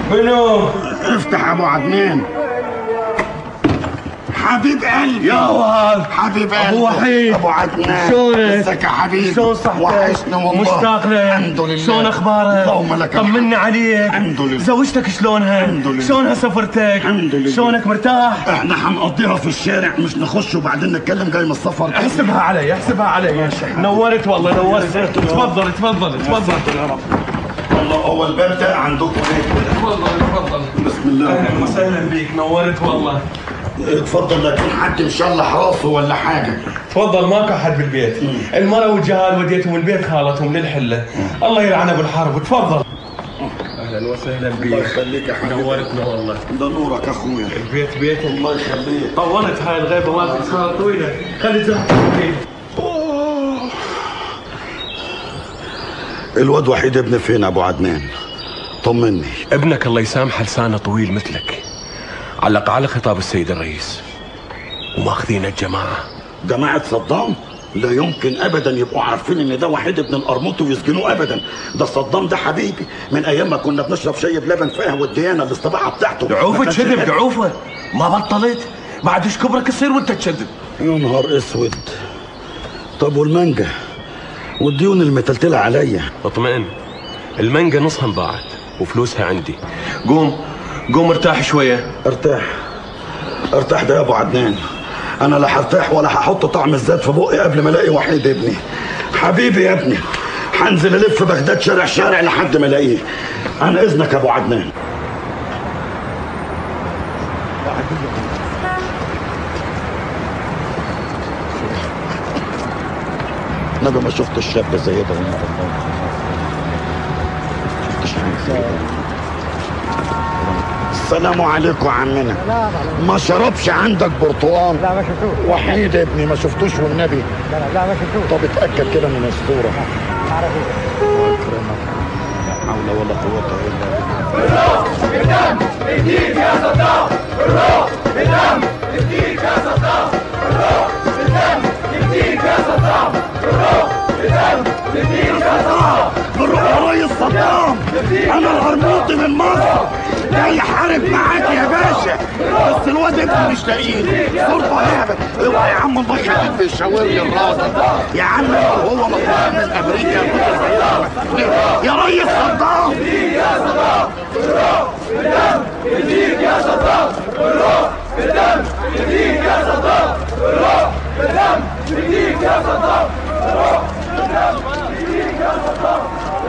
G: منو؟
A: افتح ابو عدنان حبيب قلبي
G: يا وهاب
A: حبيب قلبي
G: ابو وحيد
A: ابو عدنان
G: شلونك؟
A: ازيك يا حبيبي
G: شلون صحتك؟
A: وحشني والله
G: مشتاق لك
A: الحمد لله
G: شلون اخبارك؟
A: اللهم لك
G: طمني عليك
A: الحمد لله
G: زوجتك شلونها؟
A: الحمد لله
G: شلونها سفرتك؟
A: الحمد لله
G: شلونك مرتاح؟
A: احنا هنقضيها في الشارع مش نخش وبعدين نتكلم جاي من السفر
G: احسبها علي احسبها علي نورت والله نورت تفضل تفضل تفضل
A: يا رب والله هو الباب ده عندكم ايه
G: تفضل تفضل
A: بسم الله
G: اهلا وسهلا بيك نورت والله
A: اتفضل لكن حد مشلح راسه ولا حاجه
G: تفضل ماكو احد بالبيت المرة والجهال وديتهم البيت خالتهم للحله الله يلعن ابو الحرب تفضل اهلا وسهلا بيك
A: الله يخليك يا حبيبي
G: نورتنا والله
A: ده نورك يا اخويا
G: البيت بيتك
A: الله يخليك
G: طولت هاي الغيبه مالتك صارت طويله خلي زهقك
A: الواد وحيد ابن فين ابو عدنان طمني
Q: ابنك الله يسامحه لسانه طويل مثلك علق على خطاب السيد الرئيس وماخذين الجماعه
A: جماعة صدام لا يمكن ابدا يبقوا عارفين ان ده وحيد ابن القرموطي ويسجنوه ابدا ده صدام ده حبيبي من ايام ما كنا بنشرب شاي بلبن فاه والديانه الاستباحه بتاعته
G: دعوفه
A: ما كانش
G: تشذب
A: حلو.
G: دعوفه ما بطلت بعد ايش كبرك يصير وانت تشذب
A: يا نهار اسود طب والمانجا والديون المتلتلة عليا
Q: اطمئن المانجا نصها انباعت وفلوسها عندي قوم قوم ارتاح شويه
A: ارتاح ارتاح ده يا ابو عدنان انا لا هرتاح ولا هحط طعم الزيت في بقي قبل ما الاقي وحيد ابني حبيبي يا ابني هنزل الف بغداد شارع شارع لحد ما الاقيه عن اذنك يا ابو عدنان نبي ما شفت الشاب زي ده وانا والله شفتش حاجه زي ده السلام عليكم يا عمنا ما شربش عندك برتقال لا ما شفتوش وحيد ابني ما شفتوش والنبي لا لا ما شفتوش طب اتاكد كده من الصوره الله يكرمك لا حول ولا قوه الا بالله
F: بالدم اديك يا صدام بالروح بالدم اديك يا صدام بالروح بالدم اديك يا صدام بالروح بالدم اديك يا صدام
A: بالروح يا ريس صدام انا القرموطي من مصر جاي حارب معاك يا باشا بس الواد ابني مش لاقيه صورته هابت اوعى يا عم الله يخليك بيشاور لي الراس يا عم هو مطلوب من امريكا يا ريس صدام
F: اديك يا صدام بالروح بالدم اديك يا صدام بالروح بالدم اديك يا صدام بالروح بالدم اديك يا صدام بالروح بالدم اديك يا صدام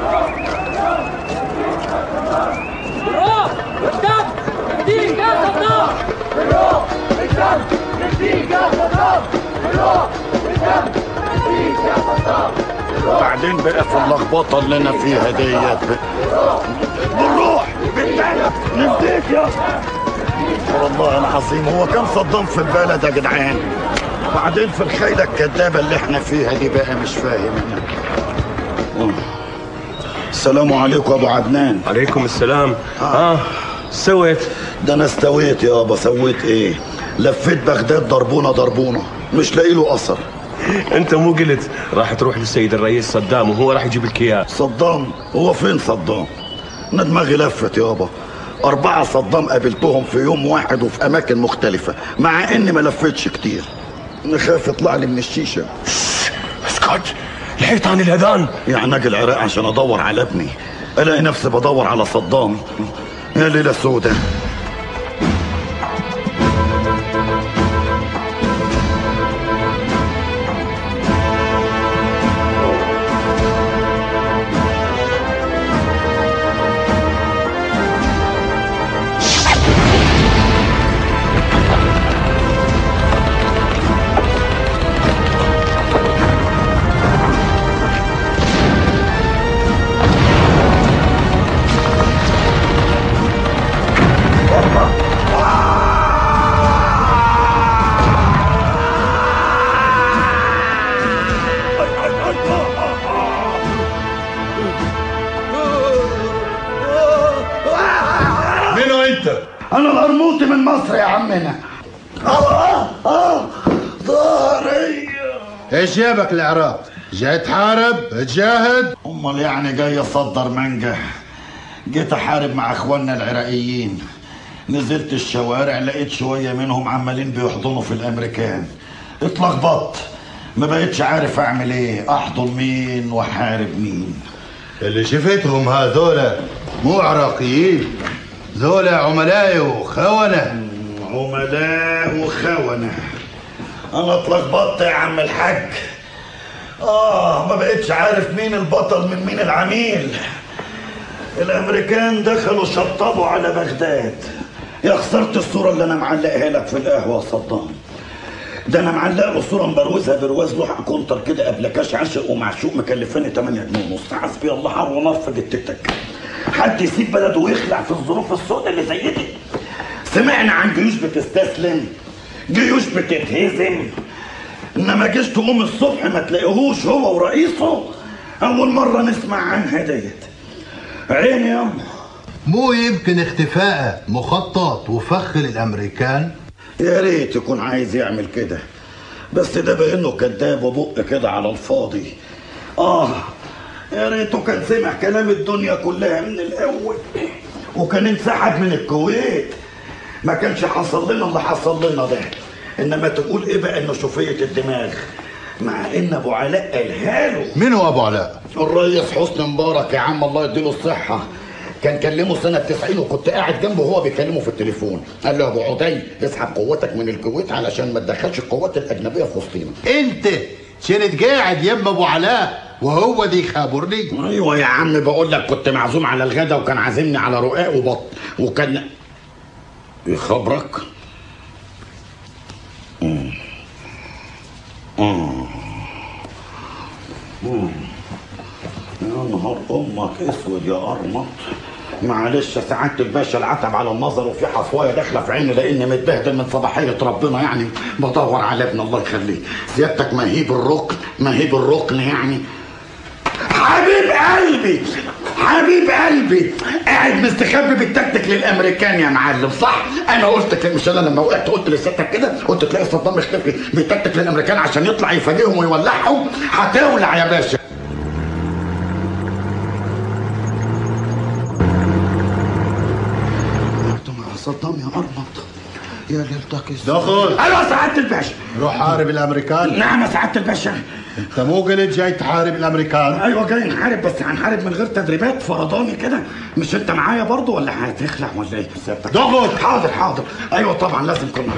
E: بالروح بالدم اديك يا صدام
F: بالروح بالدم اديك يا صدام بالروح بالدم اديك يا صدام
A: بعدين بقى في اللخبطه اللي انا فيها ديت بالروح بالدم نديك يا والله العظيم هو كان صدام في البلد يا جدعان بعدين في الخيلة الكدابة اللي احنا فيها دي بقى مش فاهم انا السلام عليكم ابو عدنان
Q: عليكم السلام اه سويت
A: ده انا استويت يابا سويت ايه لفيت بغداد ضربونا ضربونا مش لاقي له اثر
Q: انت مو قلت راح تروح للسيد الرئيس صدام وهو راح يجيب لك اياه
A: صدام هو فين صدام انا دماغي لفت يابا أربعة صدام قابلتهم في يوم واحد وفي أماكن مختلفة مع إني ما لفتش كتير نخاف يطلع لي من الشيشة
Q: اسكت الحيطان الأذان
A: يعني أجي العراق عشان أدور على ابني ألاقي نفسي بدور على صدام يا ليلة سودة
F: مين انت؟
A: أنا القرموطي من مصر يا عمنا آه آه ظهري
O: ايش جابك العراق؟ جاي تحارب؟ تجاهد؟
A: امال يعني جاي اصدر مانجا جيت احارب مع اخواننا العراقيين نزلت الشوارع لقيت شويه منهم عمالين بيحضنوا في الامريكان اتلخبطت ما بقتش عارف اعمل ايه احضن مين واحارب مين
F: اللي شفتهم هذولا مو عراقيين ذولا عملاء وخونة
A: عملاء وخونة انا اتلخبطت يا عم الحاج اه ما بقتش عارف مين البطل من مين العميل الامريكان دخلوا شطبوا على بغداد يا خسرت الصورة اللي انا معلقها لك في القهوة يا صدام ده انا معلق له صورة مبروزها برواز لوحة كونتر كده قبل كاش عاشق ومعشوق مكلفاني 8 جنيه ونص حسبي الله حر ونار في جتتك حد يسيب بلده ويخلع في الظروف السوداء اللي زي دي سمعنا عن جيوش بتستسلم جيوش بتتهزم انما جيش تقوم الصبح ما تلاقيهوش هو ورئيسه اول مره نسمع عنها ديت عيني يا أم.
F: مو يمكن اختفائه مخطط وفخ للامريكان
A: يا ريت يكون عايز يعمل كده بس ده بانه كذاب وبق كده على الفاضي اه يا ريته كان سمع كلام الدنيا كلها من الاول وكان انسحب من الكويت ما كانش حصل لنا اللي حصل لنا ده انما تقول ايه بقى انه شوفيه الدماغ مع ان ابو علاء قالها له
F: مين هو ابو علاء
A: الريس حسني مبارك يا عم الله يديله الصحة كان كلمه سنة 90 وكنت قاعد جنبه وهو بيكلمه في التليفون قال له يا ابو عدي اسحب قوتك من الكويت علشان ما تدخلش القوات الأجنبية في وسطينا
F: انت كنت قاعد يم ابو علاء وهو دي خابرني
A: ايوه يا عم بقول لك كنت معزوم على الغدا وكان عازمني على رقاق وبط وكان يخبرك مم. مم. مم. يا نهار امك اسود يا قرمط معلش يا سعاده الباشا العتب على النظر وفي حصوايه داخله في عيني لاني متبهدل من صباحيه ربنا يعني بدور على ابن الله يخليه سيادتك مهيب الركن مهيب الركن يعني حبيب قلبي حبيب قلبي قاعد مستخبي بالتكتيك للامريكان يا معلم صح انا قلت كده مش انا لما وقعت قلت لسيادتك كده قلت تلاقي صدام مختفي بالتكتيك للامريكان عشان يطلع يفاجئهم ويولعهم هتولع يا باشا صدام يا ارمط يا ليلتك
F: دخل
A: ايوه سعاده الباشا
F: روح حارب الامريكان
A: نعم يا سعاده الباشا
F: انت مو قلت جاي تحارب الامريكان
A: ايوه جاي نحارب بس هنحارب من غير تدريبات فرداني كده مش انت معايا برضو ولا هتخلع ولا ايه سيادتك
F: دخل
A: حاضر حاضر ايوه طبعا لازم كنا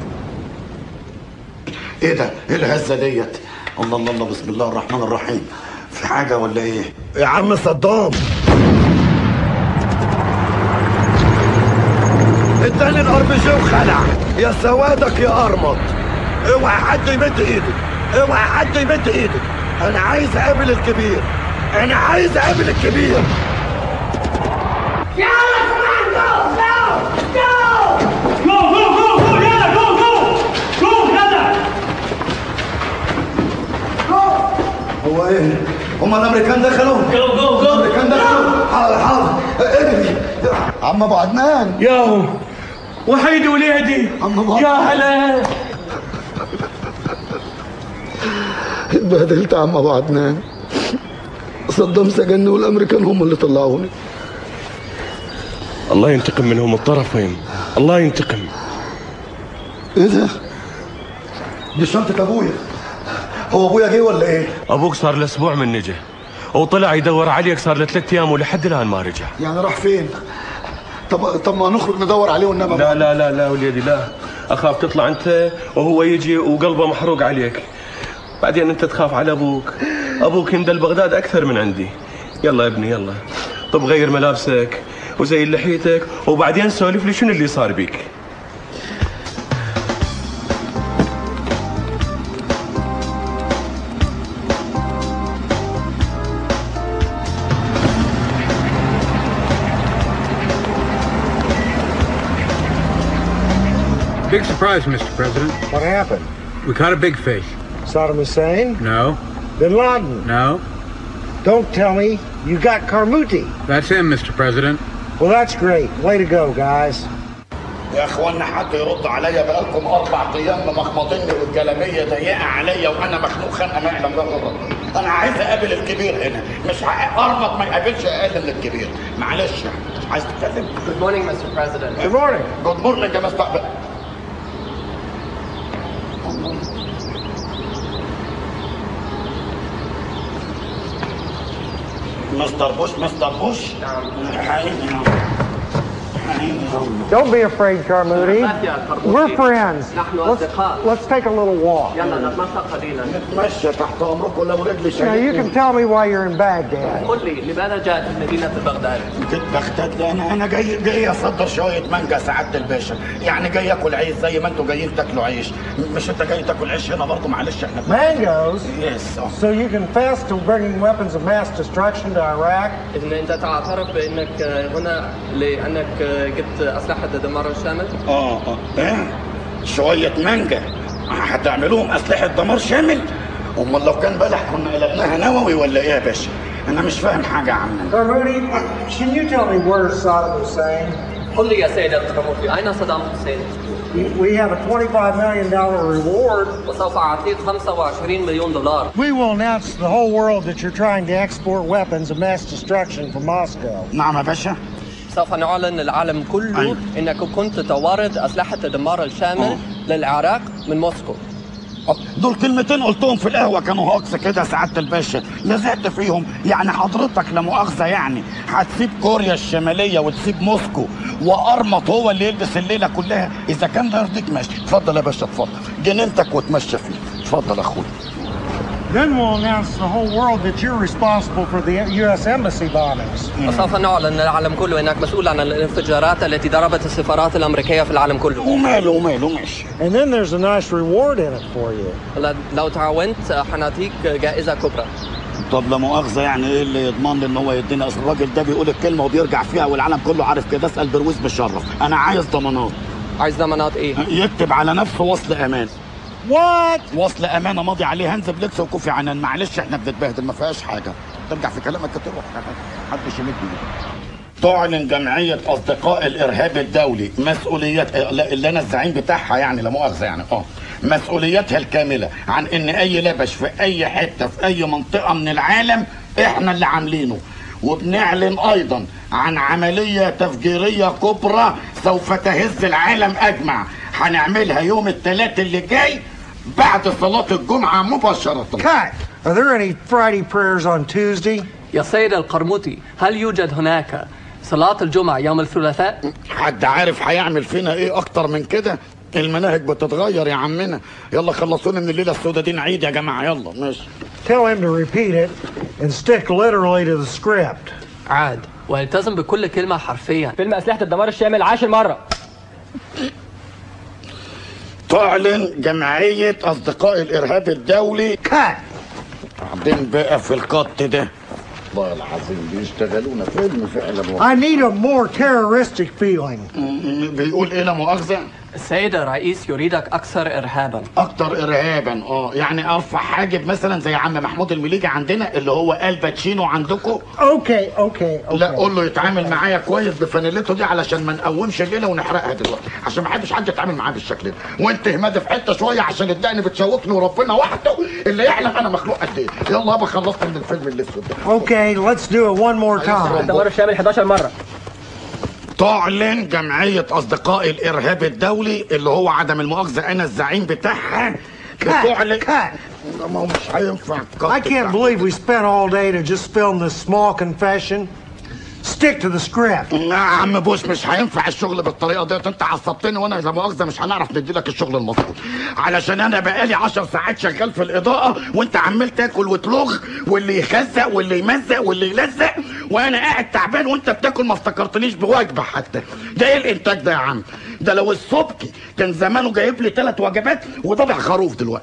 A: ايه ده ايه الهزه ديت الله الله الله بسم الله الرحمن الرحيم في حاجه ولا ايه يا عم صدام
G: اداني الار بي جي وخلع يا سوادك يا ارمط اوعى حد يمد ايده اوعى حد يمد ايده انا عايز اقابل الكبير انا عايز اقابل الكبير
E: يلا كمان جو جو جو
J: جو جو جو جو يلا جو جو جو يلا
R: هو ايه؟ هم الامريكان دخلوا؟
J: جو جو جو
R: الامريكان دخلوا؟ حاضر حاضر اجري عم ابو عدنان
J: ياهو وحيد وليدي يا هلا
R: اتبهدلت يا عم ابو عدنان صدام سجني والامريكان هم اللي طلعوني
Q: الله ينتقم منهم الطرفين الله ينتقم
R: ايه ده؟ دي شنطة ابويا هو ابويا جه ولا ايه؟
Q: ابوك صار له اسبوع من نجا وطلع يدور عليك صار له ثلاث ايام ولحد الان ما رجع
R: يعني راح فين؟ طب طب ما نخرج ندور عليه والنبي
Q: لا لا لا لا وليدي لا اخاف تطلع انت وهو يجي وقلبه محروق عليك بعدين انت تخاف على ابوك ابوك يندل بغداد اكثر من عندي يلا يا ابني يلا طب غير ملابسك وزي لحيتك وبعدين سولف لي شنو اللي صار بيك
D: Big surprise, Mr. President.
V: What happened?
D: We caught a big fish.
V: Saddam Hussein?
D: No,
V: Bin Laden?
D: no.
V: Don't tell me you got Carmuti.
D: That's him, Mr. President.
V: Well, that's great. Way to go, guys.
A: يا اخوانا حد يرد عليا بقالكم اربع ايام مخمضيني والجلابيه ضيقه عليا وانا مخنوق خنقه ما يعلم بها غير ربنا. انا عايز اقابل الكبير هنا مش ع- ارمط ما يقابلش اقل من الكبير معلش يعني عايز تتكلم
L: Good morning, Mr. President.
A: جود مورنينج جود مورنينج يا مستقبل مستر بوش مستر بوش
V: Don't be afraid, Carmody. We're friends.
L: نحن
V: Let's,
L: أصدقاء.
V: let's take a little walk.
L: يلا نتمشى قليلا.
A: نتمشى تحت امركم لو رجلي
V: Now, you can tell me why you're in Baghdad.
L: قل لي لماذا جاءت من مدينة بغداد؟
A: جيت بغداد لان انا جاي جاي اصدر شويه مانجا سعاده الباشا يعني جاي اكل عيش زي ما انتوا جايين تاكلوا عيش م- مش انت جاي تاكل عيش هنا برضه معلش احنا
V: Mangoes?
A: Yes.
V: So you confess to bringing weapons of mass destruction to Iraq?
L: إذا أنت تعترف بأنك هنا لأنك جبت أسلحة الدمار الشامل؟
A: اه اه ايه شويه مانجا هتعملوهم اسلحه دمار شامل امال لو كان بلح كنا قلبناها نووي ولا ايه يا باشا انا مش فاهم حاجه يا عم
V: Carmody, can you tell me where's Saddam Hussein?
L: قل لي يا سيد القرموطي أين صدام حسين؟
V: We have a $25 million reward.
L: وسوف أعطيك 25 مليون دولار
V: We will announce to the whole world that you're trying to export weapons of mass destruction from Moscow.
A: نعم يا باشا
L: سوف نعلن للعالم كله
A: أيوة.
L: انك كنت توارد اسلحه الدمار الشامل للعراق من موسكو
A: دول كلمتين قلتهم في القهوه كانوا هوكس كده سعاده الباشا لزقت فيهم يعني حضرتك لا مؤاخذه يعني هتسيب كوريا الشماليه وتسيب موسكو وارمط هو اللي يلبس الليله كلها اذا كان ده يرضيك ماشي اتفضل يا باشا اتفضل جنينتك وتمشى فيه اتفضل يا اخويا
V: Then we'll announce to the whole world that you're responsible for the U.S. Embassy bombings.
L: وسوف نعلن للعالم كله انك مسؤول عن الانفجارات التي ضربت السفارات الامريكيه في العالم كله
A: وماله وماله ماشي
V: And then there's a nice reward in it for you.
L: ل- لو تعاونت حنعطيك جائزه كبرى
A: طب لا مؤاخذه يعني ايه اللي يضمن لي ان هو يديني اصل الراجل ده بيقول الكلمه وبيرجع فيها والعالم كله عارف كده اسال برويز مشرف انا عايز ضمانات
L: عايز ضمانات ايه
A: يكتب على نفسه وصل امان
V: وات
A: وصل امانه ماضي عليه هنز بلكس وكوفي عنان معلش احنا بنتبهدل ما فيهاش حاجه ترجع في كلامك تروح محدش يمد ايده تعلن جمعية أصدقاء الإرهاب الدولي مسؤوليات لا، اللي أنا الزعيم بتاعها يعني لا مؤاخذة يعني أه مسؤوليتها الكاملة عن إن أي لبش في أي حتة في أي منطقة من العالم إحنا اللي عاملينه وبنعلن أيضا عن عملية تفجيرية كبرى سوف تهز العالم أجمع هنعملها يوم الثلاث اللي جاي بعد صلاة الجمعة مباشرة
V: Cut! Are there any Friday prayers on Tuesday?
L: يا سيد القرموطي هل يوجد هناك صلاه الجمعه يوم الثلاثاء
A: حد عارف هيعمل فينا ايه اكتر من كده المناهج بتتغير يا عمنا يلا خلصونا من الليله السوداء دي نعيد يا جماعه يلا ماشي
V: Tell him to repeat it and stick literally to the script.
L: عاد والتزم بكل كلمه حرفيا
N: فيلم أسلحة الدمار الشامل عاشر مرة
A: تعلن جمعيه اصدقاء الارهاب الدولي
V: كات
A: بعدين بقى في القط ده والله العظيم بيشتغلونا فيلم فعلا
V: I need a more terroristic feeling.
A: بيقول ايه لا مؤاخذه
L: السيد الرئيس يريدك اكثر ارهابا
A: اكتر ارهابا اه يعني ارفع حاجب مثلا زي عم محمود المليجي عندنا اللي هو الباتشينو عندكم
V: Okay, okay,
A: لا
V: okay.
A: قول له يتعامل معايا كويس بفانيلته دي علشان ما نقومش الليله ونحرقها دلوقتي عشان ما حدش حد يتعامل معاه بالشكل ده وانت همادي في حته شويه عشان الدقن بتشوكني وربنا وحده اللي يعلم انا مخلوق قد ايه يلا يابا خلصت من الفيلم الاسود ده
V: Okay, let's do it one more time.
N: الدمار الشامل 11 مرة
A: تعلن جمعيه اصدقاء الارهاب الدولي اللي هو عدم المؤاخذه انا الزعيم بتاعها بتعلن ما هو مش هينفع
V: I can't believe we spent all day to just film this small confession. Stick to the script.
A: يا عم بوش مش هينفع الشغل بالطريقه ديت انت عصبتني وانا لا مؤاخذه مش هنعرف ندي لك الشغل المظبوط علشان انا بقالي 10 ساعات شغال في الاضاءه وانت عمال تاكل وتلغ واللي يخزق واللي يمزق واللي يلزق وانا قاعد تعبان وانت بتاكل ما افتكرتنيش بوجبه حتى ده ايه الانتاج ده يا عم ده لو السبكي كان زمانه جايب لي ثلاث وجبات وضبع خروف دلوقتي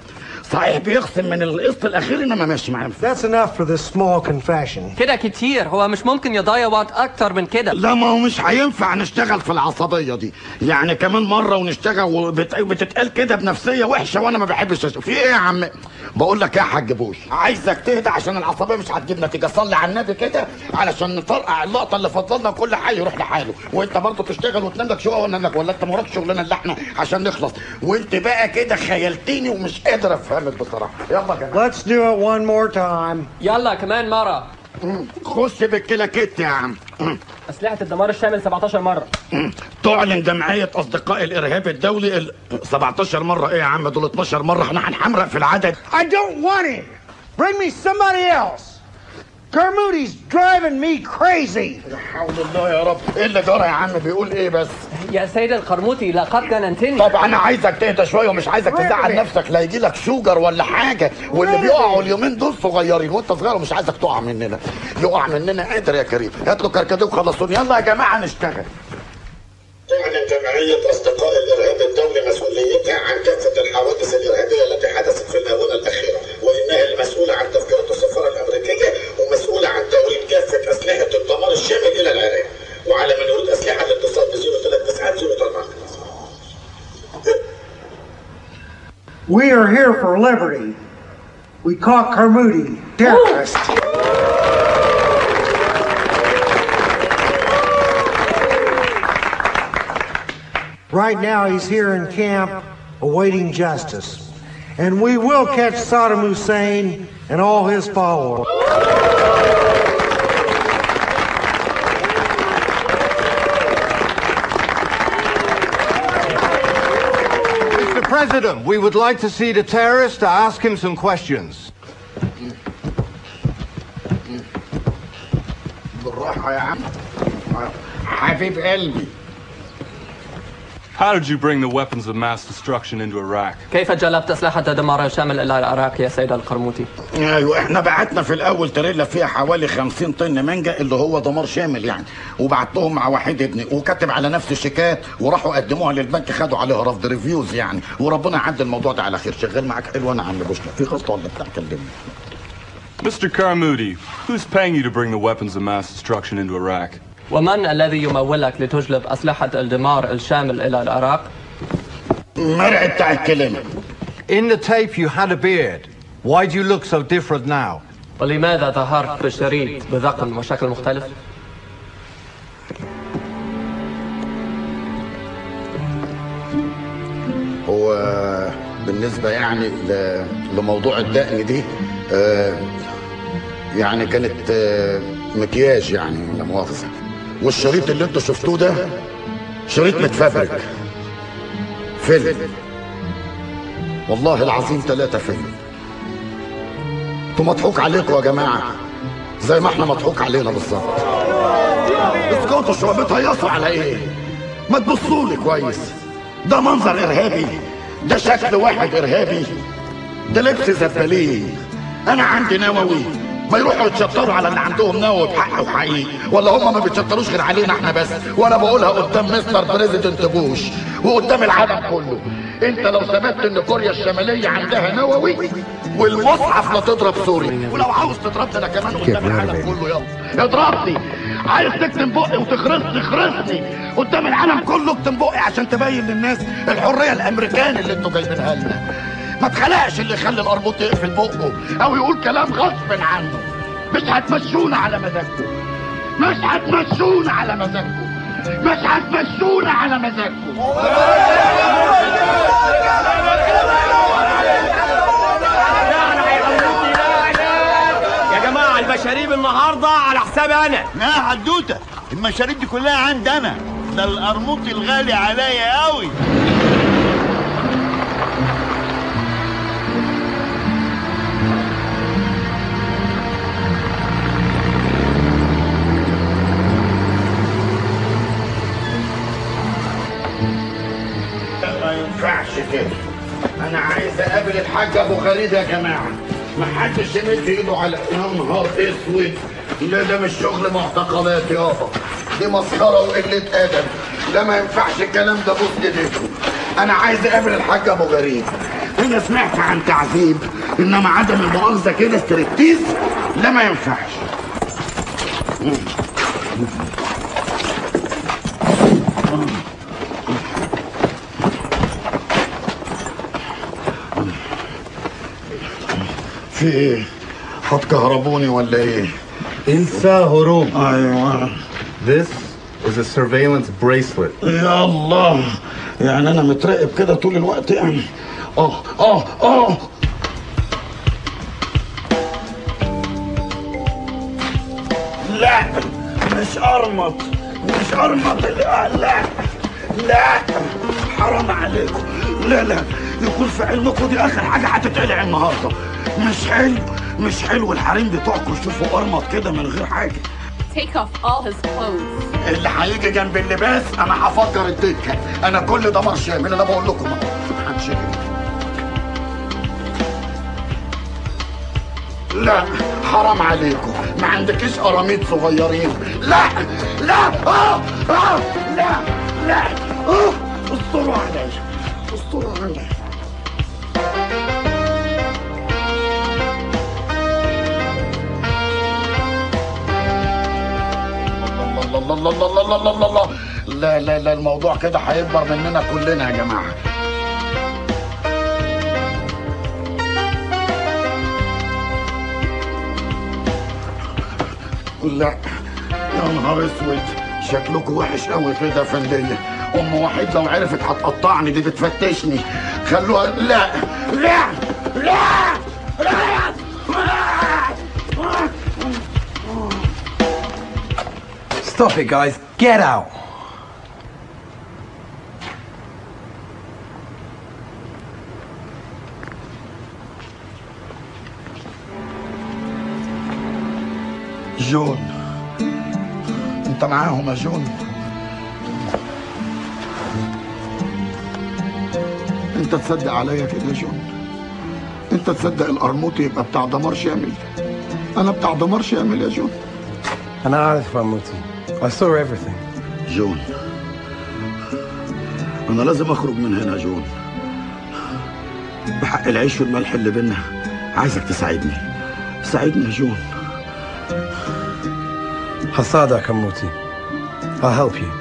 A: صحيح بيخصم من القسط الاخير انما ماشي معايا
V: That's enough for this small confession.
L: كده كتير هو مش ممكن يضيع وقت اكتر من كده
A: لا ما هو مش هينفع نشتغل في العصبيه دي يعني كمان مره ونشتغل وبتتقال كده بنفسيه وحشه وانا ما بحبش أش... في ايه يا عم بقول لك يا حاج بوش عايزك تهدى عشان العصبيه مش هتجيب نتيجه صلي على النبي كده علشان نطرقع اللقطه اللي فضلنا كل حي يروح لحاله وانت برضه تشتغل وتنام لك شويه وانا لك ولا انت وراك شغلنا اللي احنا عشان نخلص وانت بقى كده خيلتني ومش قادر افهمك بصراحه يلا يا جماعه
V: Let's do it one more time.
L: يلا كمان مرة
A: خش بالكلاكيت يا عم
N: أسلحة الدمار الشامل 17 مرة
A: تعلن جمعية أصدقاء الإرهاب الدولي ال 17 مرة إيه يا عم دول 12 مرة إحنا هنحمرق في العدد
V: I don't want him. Bring me somebody else. Carmody's driving me crazy.
A: لا حول الله يا رب إيه اللي جرى يا عم بيقول إيه بس
L: يا سيد القرموطي لقد جننتني
A: طب أنا عايزك تهدى شوية ومش عايزك تزعل نفسك لا يجي لك شوجر ولا حاجة واللي بيقعوا اليومين دول صغيرين وأنت صغير ومش عايزك تقع مننا يقع مننا قادر يا كريم هات له كركديه وخلصوني يلا يا جماعة نشتغل
K: تعلن جمعية أصدقاء الإرهاب الدولي مسؤوليتها عن كافة الحوادث الإرهابية التي حدثت في الآونة الأخيرة وإنها المسؤولة عن تذكرة السفارة الأمريكية ومسؤولة عن توريد كافة أسلحة الدمار الشامل إلى العراق وعلى من يريد أسلحة الاتصال ب 0390
V: We are here for liberty. We caught Carmody, terrorist. Right now, he's here in camp awaiting justice. And we will catch Saddam Hussein and all his followers.
S: Mr. President, we would like to see the terrorist to ask him some questions.
A: بالراحة يا عم حبيب قلبي
T: How did you bring the weapons of mass destruction into Iraq?
L: كيف جلبت أسلحة الدمار الشامل إلى العراق يا سيد القرموطي
A: ايوه احنا بعتنا في الاول تريلا فيها حوالي 50 طن مانجا اللي هو دمار شامل يعني وبعتهم مع وحيد ابني وكاتب على نفس الشيكات وراحوا قدموها للبنك خدوا عليها رفض ريفيوز يعني وربنا عدى الموضوع ده على خير شغال معاك حلو انا عم بوشنا في خطه ولا بتاع كلمني
T: Mr. Karamoudi, who's paying you to bring the weapons of mass destruction into Iraq?
L: ومن الذي يمولك لتجلب أسلحة الدمار الشامل إلى العراق
A: مرعي بتاع الكلمة
S: In the tape, you had a beard. Why do you look so different now?
L: ولماذا ظهرت بالشريط بذقن وشكل مختلف
A: هو بالنسبة يعني ل- لموضوع الدقن دي آه، يعني كانت آه، مكياج يعني لا مؤاخذة والشريط اللي انتوا شفتوه ده شريط متفبرك فيلم والله العظيم ثلاثة فيلم انتوا مضحوك عليكم يا جماعة زي ما احنا مضحوك علينا بالظبط اسكتوا شوية بتهيصوا على ايه؟ ما تبصوا لي كويس ده منظر ارهابي ده شكل واحد ارهابي ده لبس زبالين انا عندي نووي ما يروحوا يتشطروا على اللي عندهم نووي بحق وحقيقي ولا هم ما بيتشطروش غير علينا احنا بس وانا بقولها قدام مستر بريزيدنت بوش وقدام العالم كله انت لو ثبت ان كوريا الشماليه عندها نووي والمصحف لا تضرب سوريا ولو عاوز تضربني انا كمان قدام العالم كله يلا اضربني عايز تكتم بقي وتخرسني خرسني قدام العالم كله اكتم بقي عشان تبين للناس الحريه الامريكان اللي انتوا جايبينها لنا ما تخلقش اللي يخلي الاربوط يقفل بقه او يقول كلام غصب عنه مش هتمشونا على مزاجكم مش هتمشونا على مزاجكم مش هتمشونا على مزاجكم
G: يا جماعة المشاريب النهاردة على حسابي أنا
F: لا حدوته المشاريب دي كلها عندي انا ده القرموطي الغالي عليا قوي
A: ما ينفعش كده انا عايز اقابل الحاج ابو غريب يا جماعه ما حدش يمد ايده على يا نهار اسود لا ده مش شغل معتقلات يابا دي مسخره وقله ادب لا ما ينفعش الكلام ده بص ايديكم انا عايز اقابل الحاج ابو غريب انا سمعت عن تعذيب انما عدم المؤاخذه كده استريبتيز لا ما ينفعش في ايه؟ هتكهربوني ولا ايه؟
S: انسى هروب
A: ايوه
S: This is a surveillance bracelet.
A: يا الله يعني انا متراقب كده طول الوقت يعني اه اه اه لا مش ارمط مش ارمط لا لا لا حرام عليكم لا لا يكون في علمكم دي اخر حاجه هتتقلع النهارده مش حلو مش حلو الحريم بتوعكم يشوفوا ارمط كده من غير حاجه
I: Take off all his clothes.
A: اللي هيجي جنب اللباس انا هفجر الدكه انا كل ده مر شامل انا بقول لكم أهو. محدش يجي. لا حرام عليكم ما عندكيش قراميط صغيرين لا لا آه آه لا لا آه استروا عليا استروا عليا الله الله الله الله الله الله الله الله لا لا لا الموضوع كده هيكبر مننا كلنا يا جماعه لا يا نهار اسود شكلكم وحش قوي كده فندية ام وحيد لو عرفت هتقطعني دي بتفتشني خلوها لا لا لا لا
U: Stop it, guys. Get out.
A: جون انت معاهم يا جون انت تصدق عليا كده يا جون انت تصدق القرموط يبقى بتاع دمار شامل انا بتاع دمار شامل يا جون
U: أنا أعرف راموتي. I saw everything.
A: جون انا لازم اخرج من هنا يا جون بحق العيش والملح اللي بينا عايزك تساعدني ساعدني يا جون
U: هصادق راموتي. I'll help you.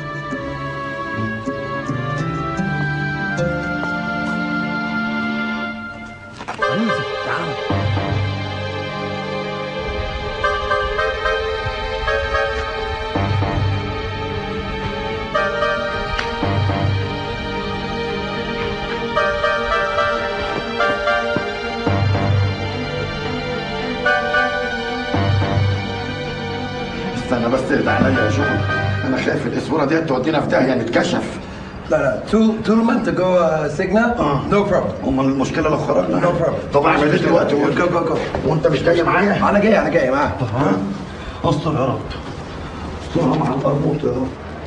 A: استنى بس اهدى عليا يا جون انا خايف الاسوره دي تودينا في داهيه نتكشف
U: لا لا طول طول ما انت جوه سيجنا نو بروبلم
A: امال المشكله لو خرجنا
U: نو بروبلم
A: طب اعمل ايه دلوقتي
U: جو جو جو
A: وانت مش جاي معايا
U: انا جاي انا جاي معاك
A: استر يا رب استرها مع القرموط يا رب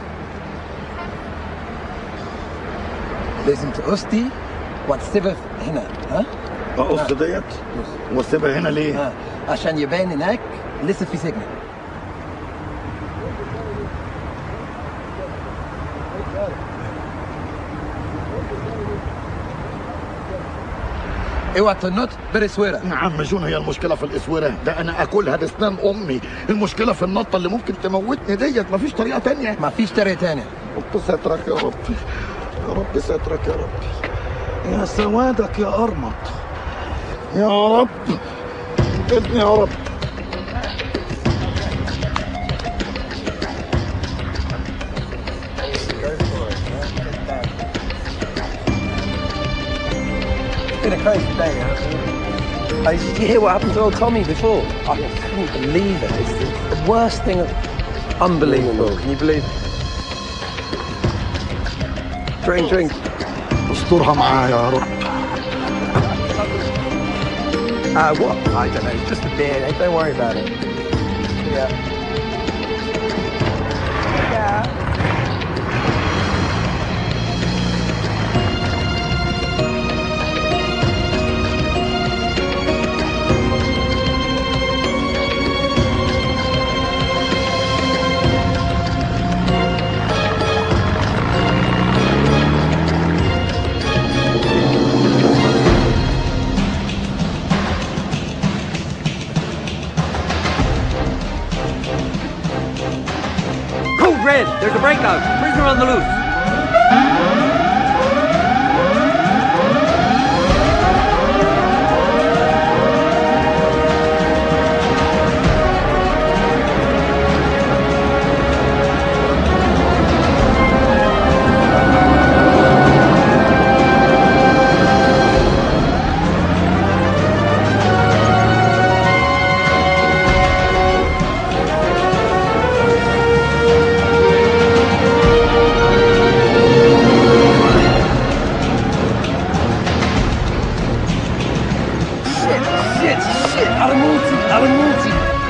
U: لازم تقصدي وتسيبها هنا ها؟
A: اقص ديت واسيبها هنا ليه؟
U: ها. عشان يبان هناك لسه في سجن اوعى تنط برسوره
A: نعم جون هي المشكله في الاسوره ده انا اكلها باسنان امي المشكله في النطه اللي ممكن تموتني ديت مفيش طريقه تانية
U: مفيش طريقه تانية
A: رب سترك يا رب يا رب سترك يا رب يا سوادك يا ارمط يا رب انقذني يا رب
U: It's been a crazy day. Huh? Uh, did you hear what happened to old Tommy before? I couldn't believe it. It's the worst thing of unbelievable. Can you believe it? Drink, drink.
A: استرها معايا يا رب
U: Uh, what? I don't know. It's just a beer. eh? Don't worry about it. Yeah. Yeah. There's a breakout. Prisoner on the loose. Shit, shit, shit. Aramuti, Aramuti.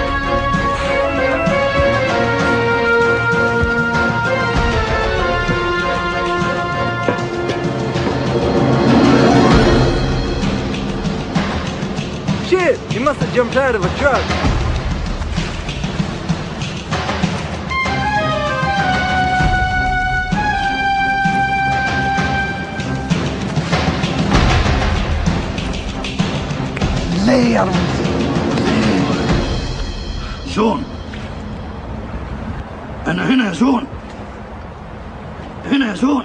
U: Shit, he must have jumped out of a truck.
M: ليه يا رمزي
A: جون انا هنا يا جون هنا يا جون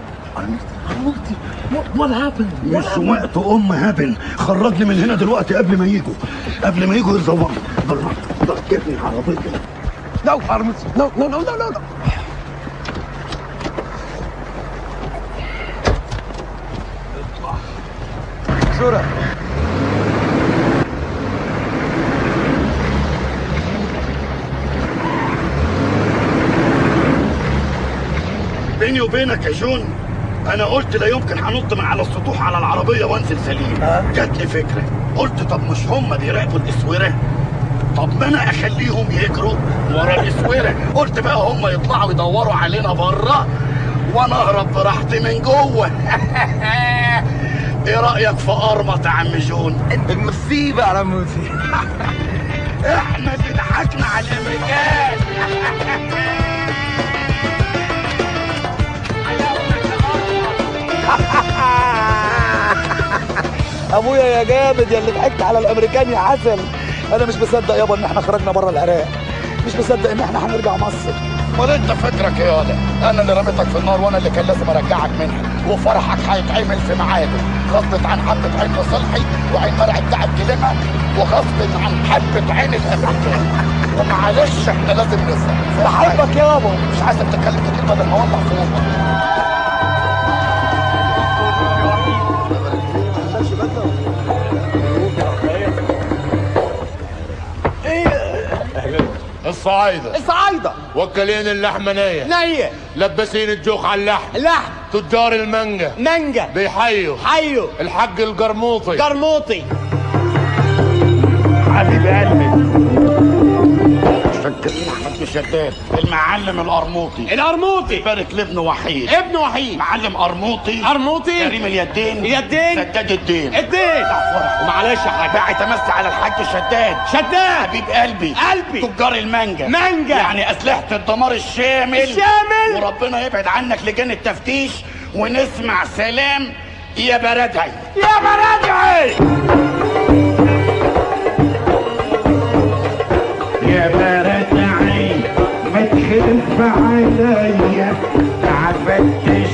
M: What happened?
A: مش وقت ام هبل خرجني من هنا دلوقتي قبل ما يجوا قبل ما يجوا يزوروا بالراحه ركبني عربيتي
U: No, Aramuti. No, no, no, no, no, no. Sura.
A: بيني وبينك يا جون انا قلت لا يمكن هنط من على السطوح على العربيه وانزل سليم جات لي فكره قلت طب مش هم بيراقبوا الاسوره طب ما انا اخليهم يجروا ورا الاسوره قلت بقى هم يطلعوا يدوروا علينا بره وانا اهرب براحتي من جوه ايه رايك في قرمط يا عم جون
U: المصيبه يا رموتي
A: احنا اللي ضحكنا على الامريكان
H: ابويا يا جامد يا اللي ضحكت على الامريكان يا عسل انا مش مصدق يابا ان احنا خرجنا بره العراق مش مصدق ان احنا هنرجع مصر
A: امال انت فكرك ايه يالا انا اللي رميتك في النار وانا اللي كان لازم ارجعك منها وفرحك هيتعمل في ميعاده غصب عن حبه عين صلحي وعين مرعي بتاع الكلمه وغصب عن حبه عين الامريكان ومعلش احنا لازم نفرح
H: بحبك يابا
A: مش عايزك تتكلم كتير بدل ما اولع في امك
O: الصعايدة
U: الصعايدة
O: وكالين اللحمة نية
U: نية
O: لباسين الجوخ على اللحم
U: اللحم
O: تجار المانجا
U: مانجا
O: بيحيوا
U: حيوا
O: الحاج القرموطي
U: قرموطي
A: حبيب قلبي فكرين احمد شداد المعلم القرموطي
U: القرموطي
A: بارك لابنه وحيد
U: ابن وحيد
A: معلم قرموطي
U: قرموطي
A: كريم اليدين
U: اليدين
A: سداد الدين
U: الدين
A: فرح
U: ومعلش يا حاج
A: بقى يتمسى على الحاج شداد
U: شداد
A: حبيب قلبي
U: قلبي
A: تجار المانجا
U: مانجا
A: يعني اسلحه الدمار الشامل
U: الشامل
A: وربنا يبعد عنك لجان التفتيش ونسمع سلام يا بردعي
U: يا بردعي
A: يا بردعي ما تخف عليا تعبت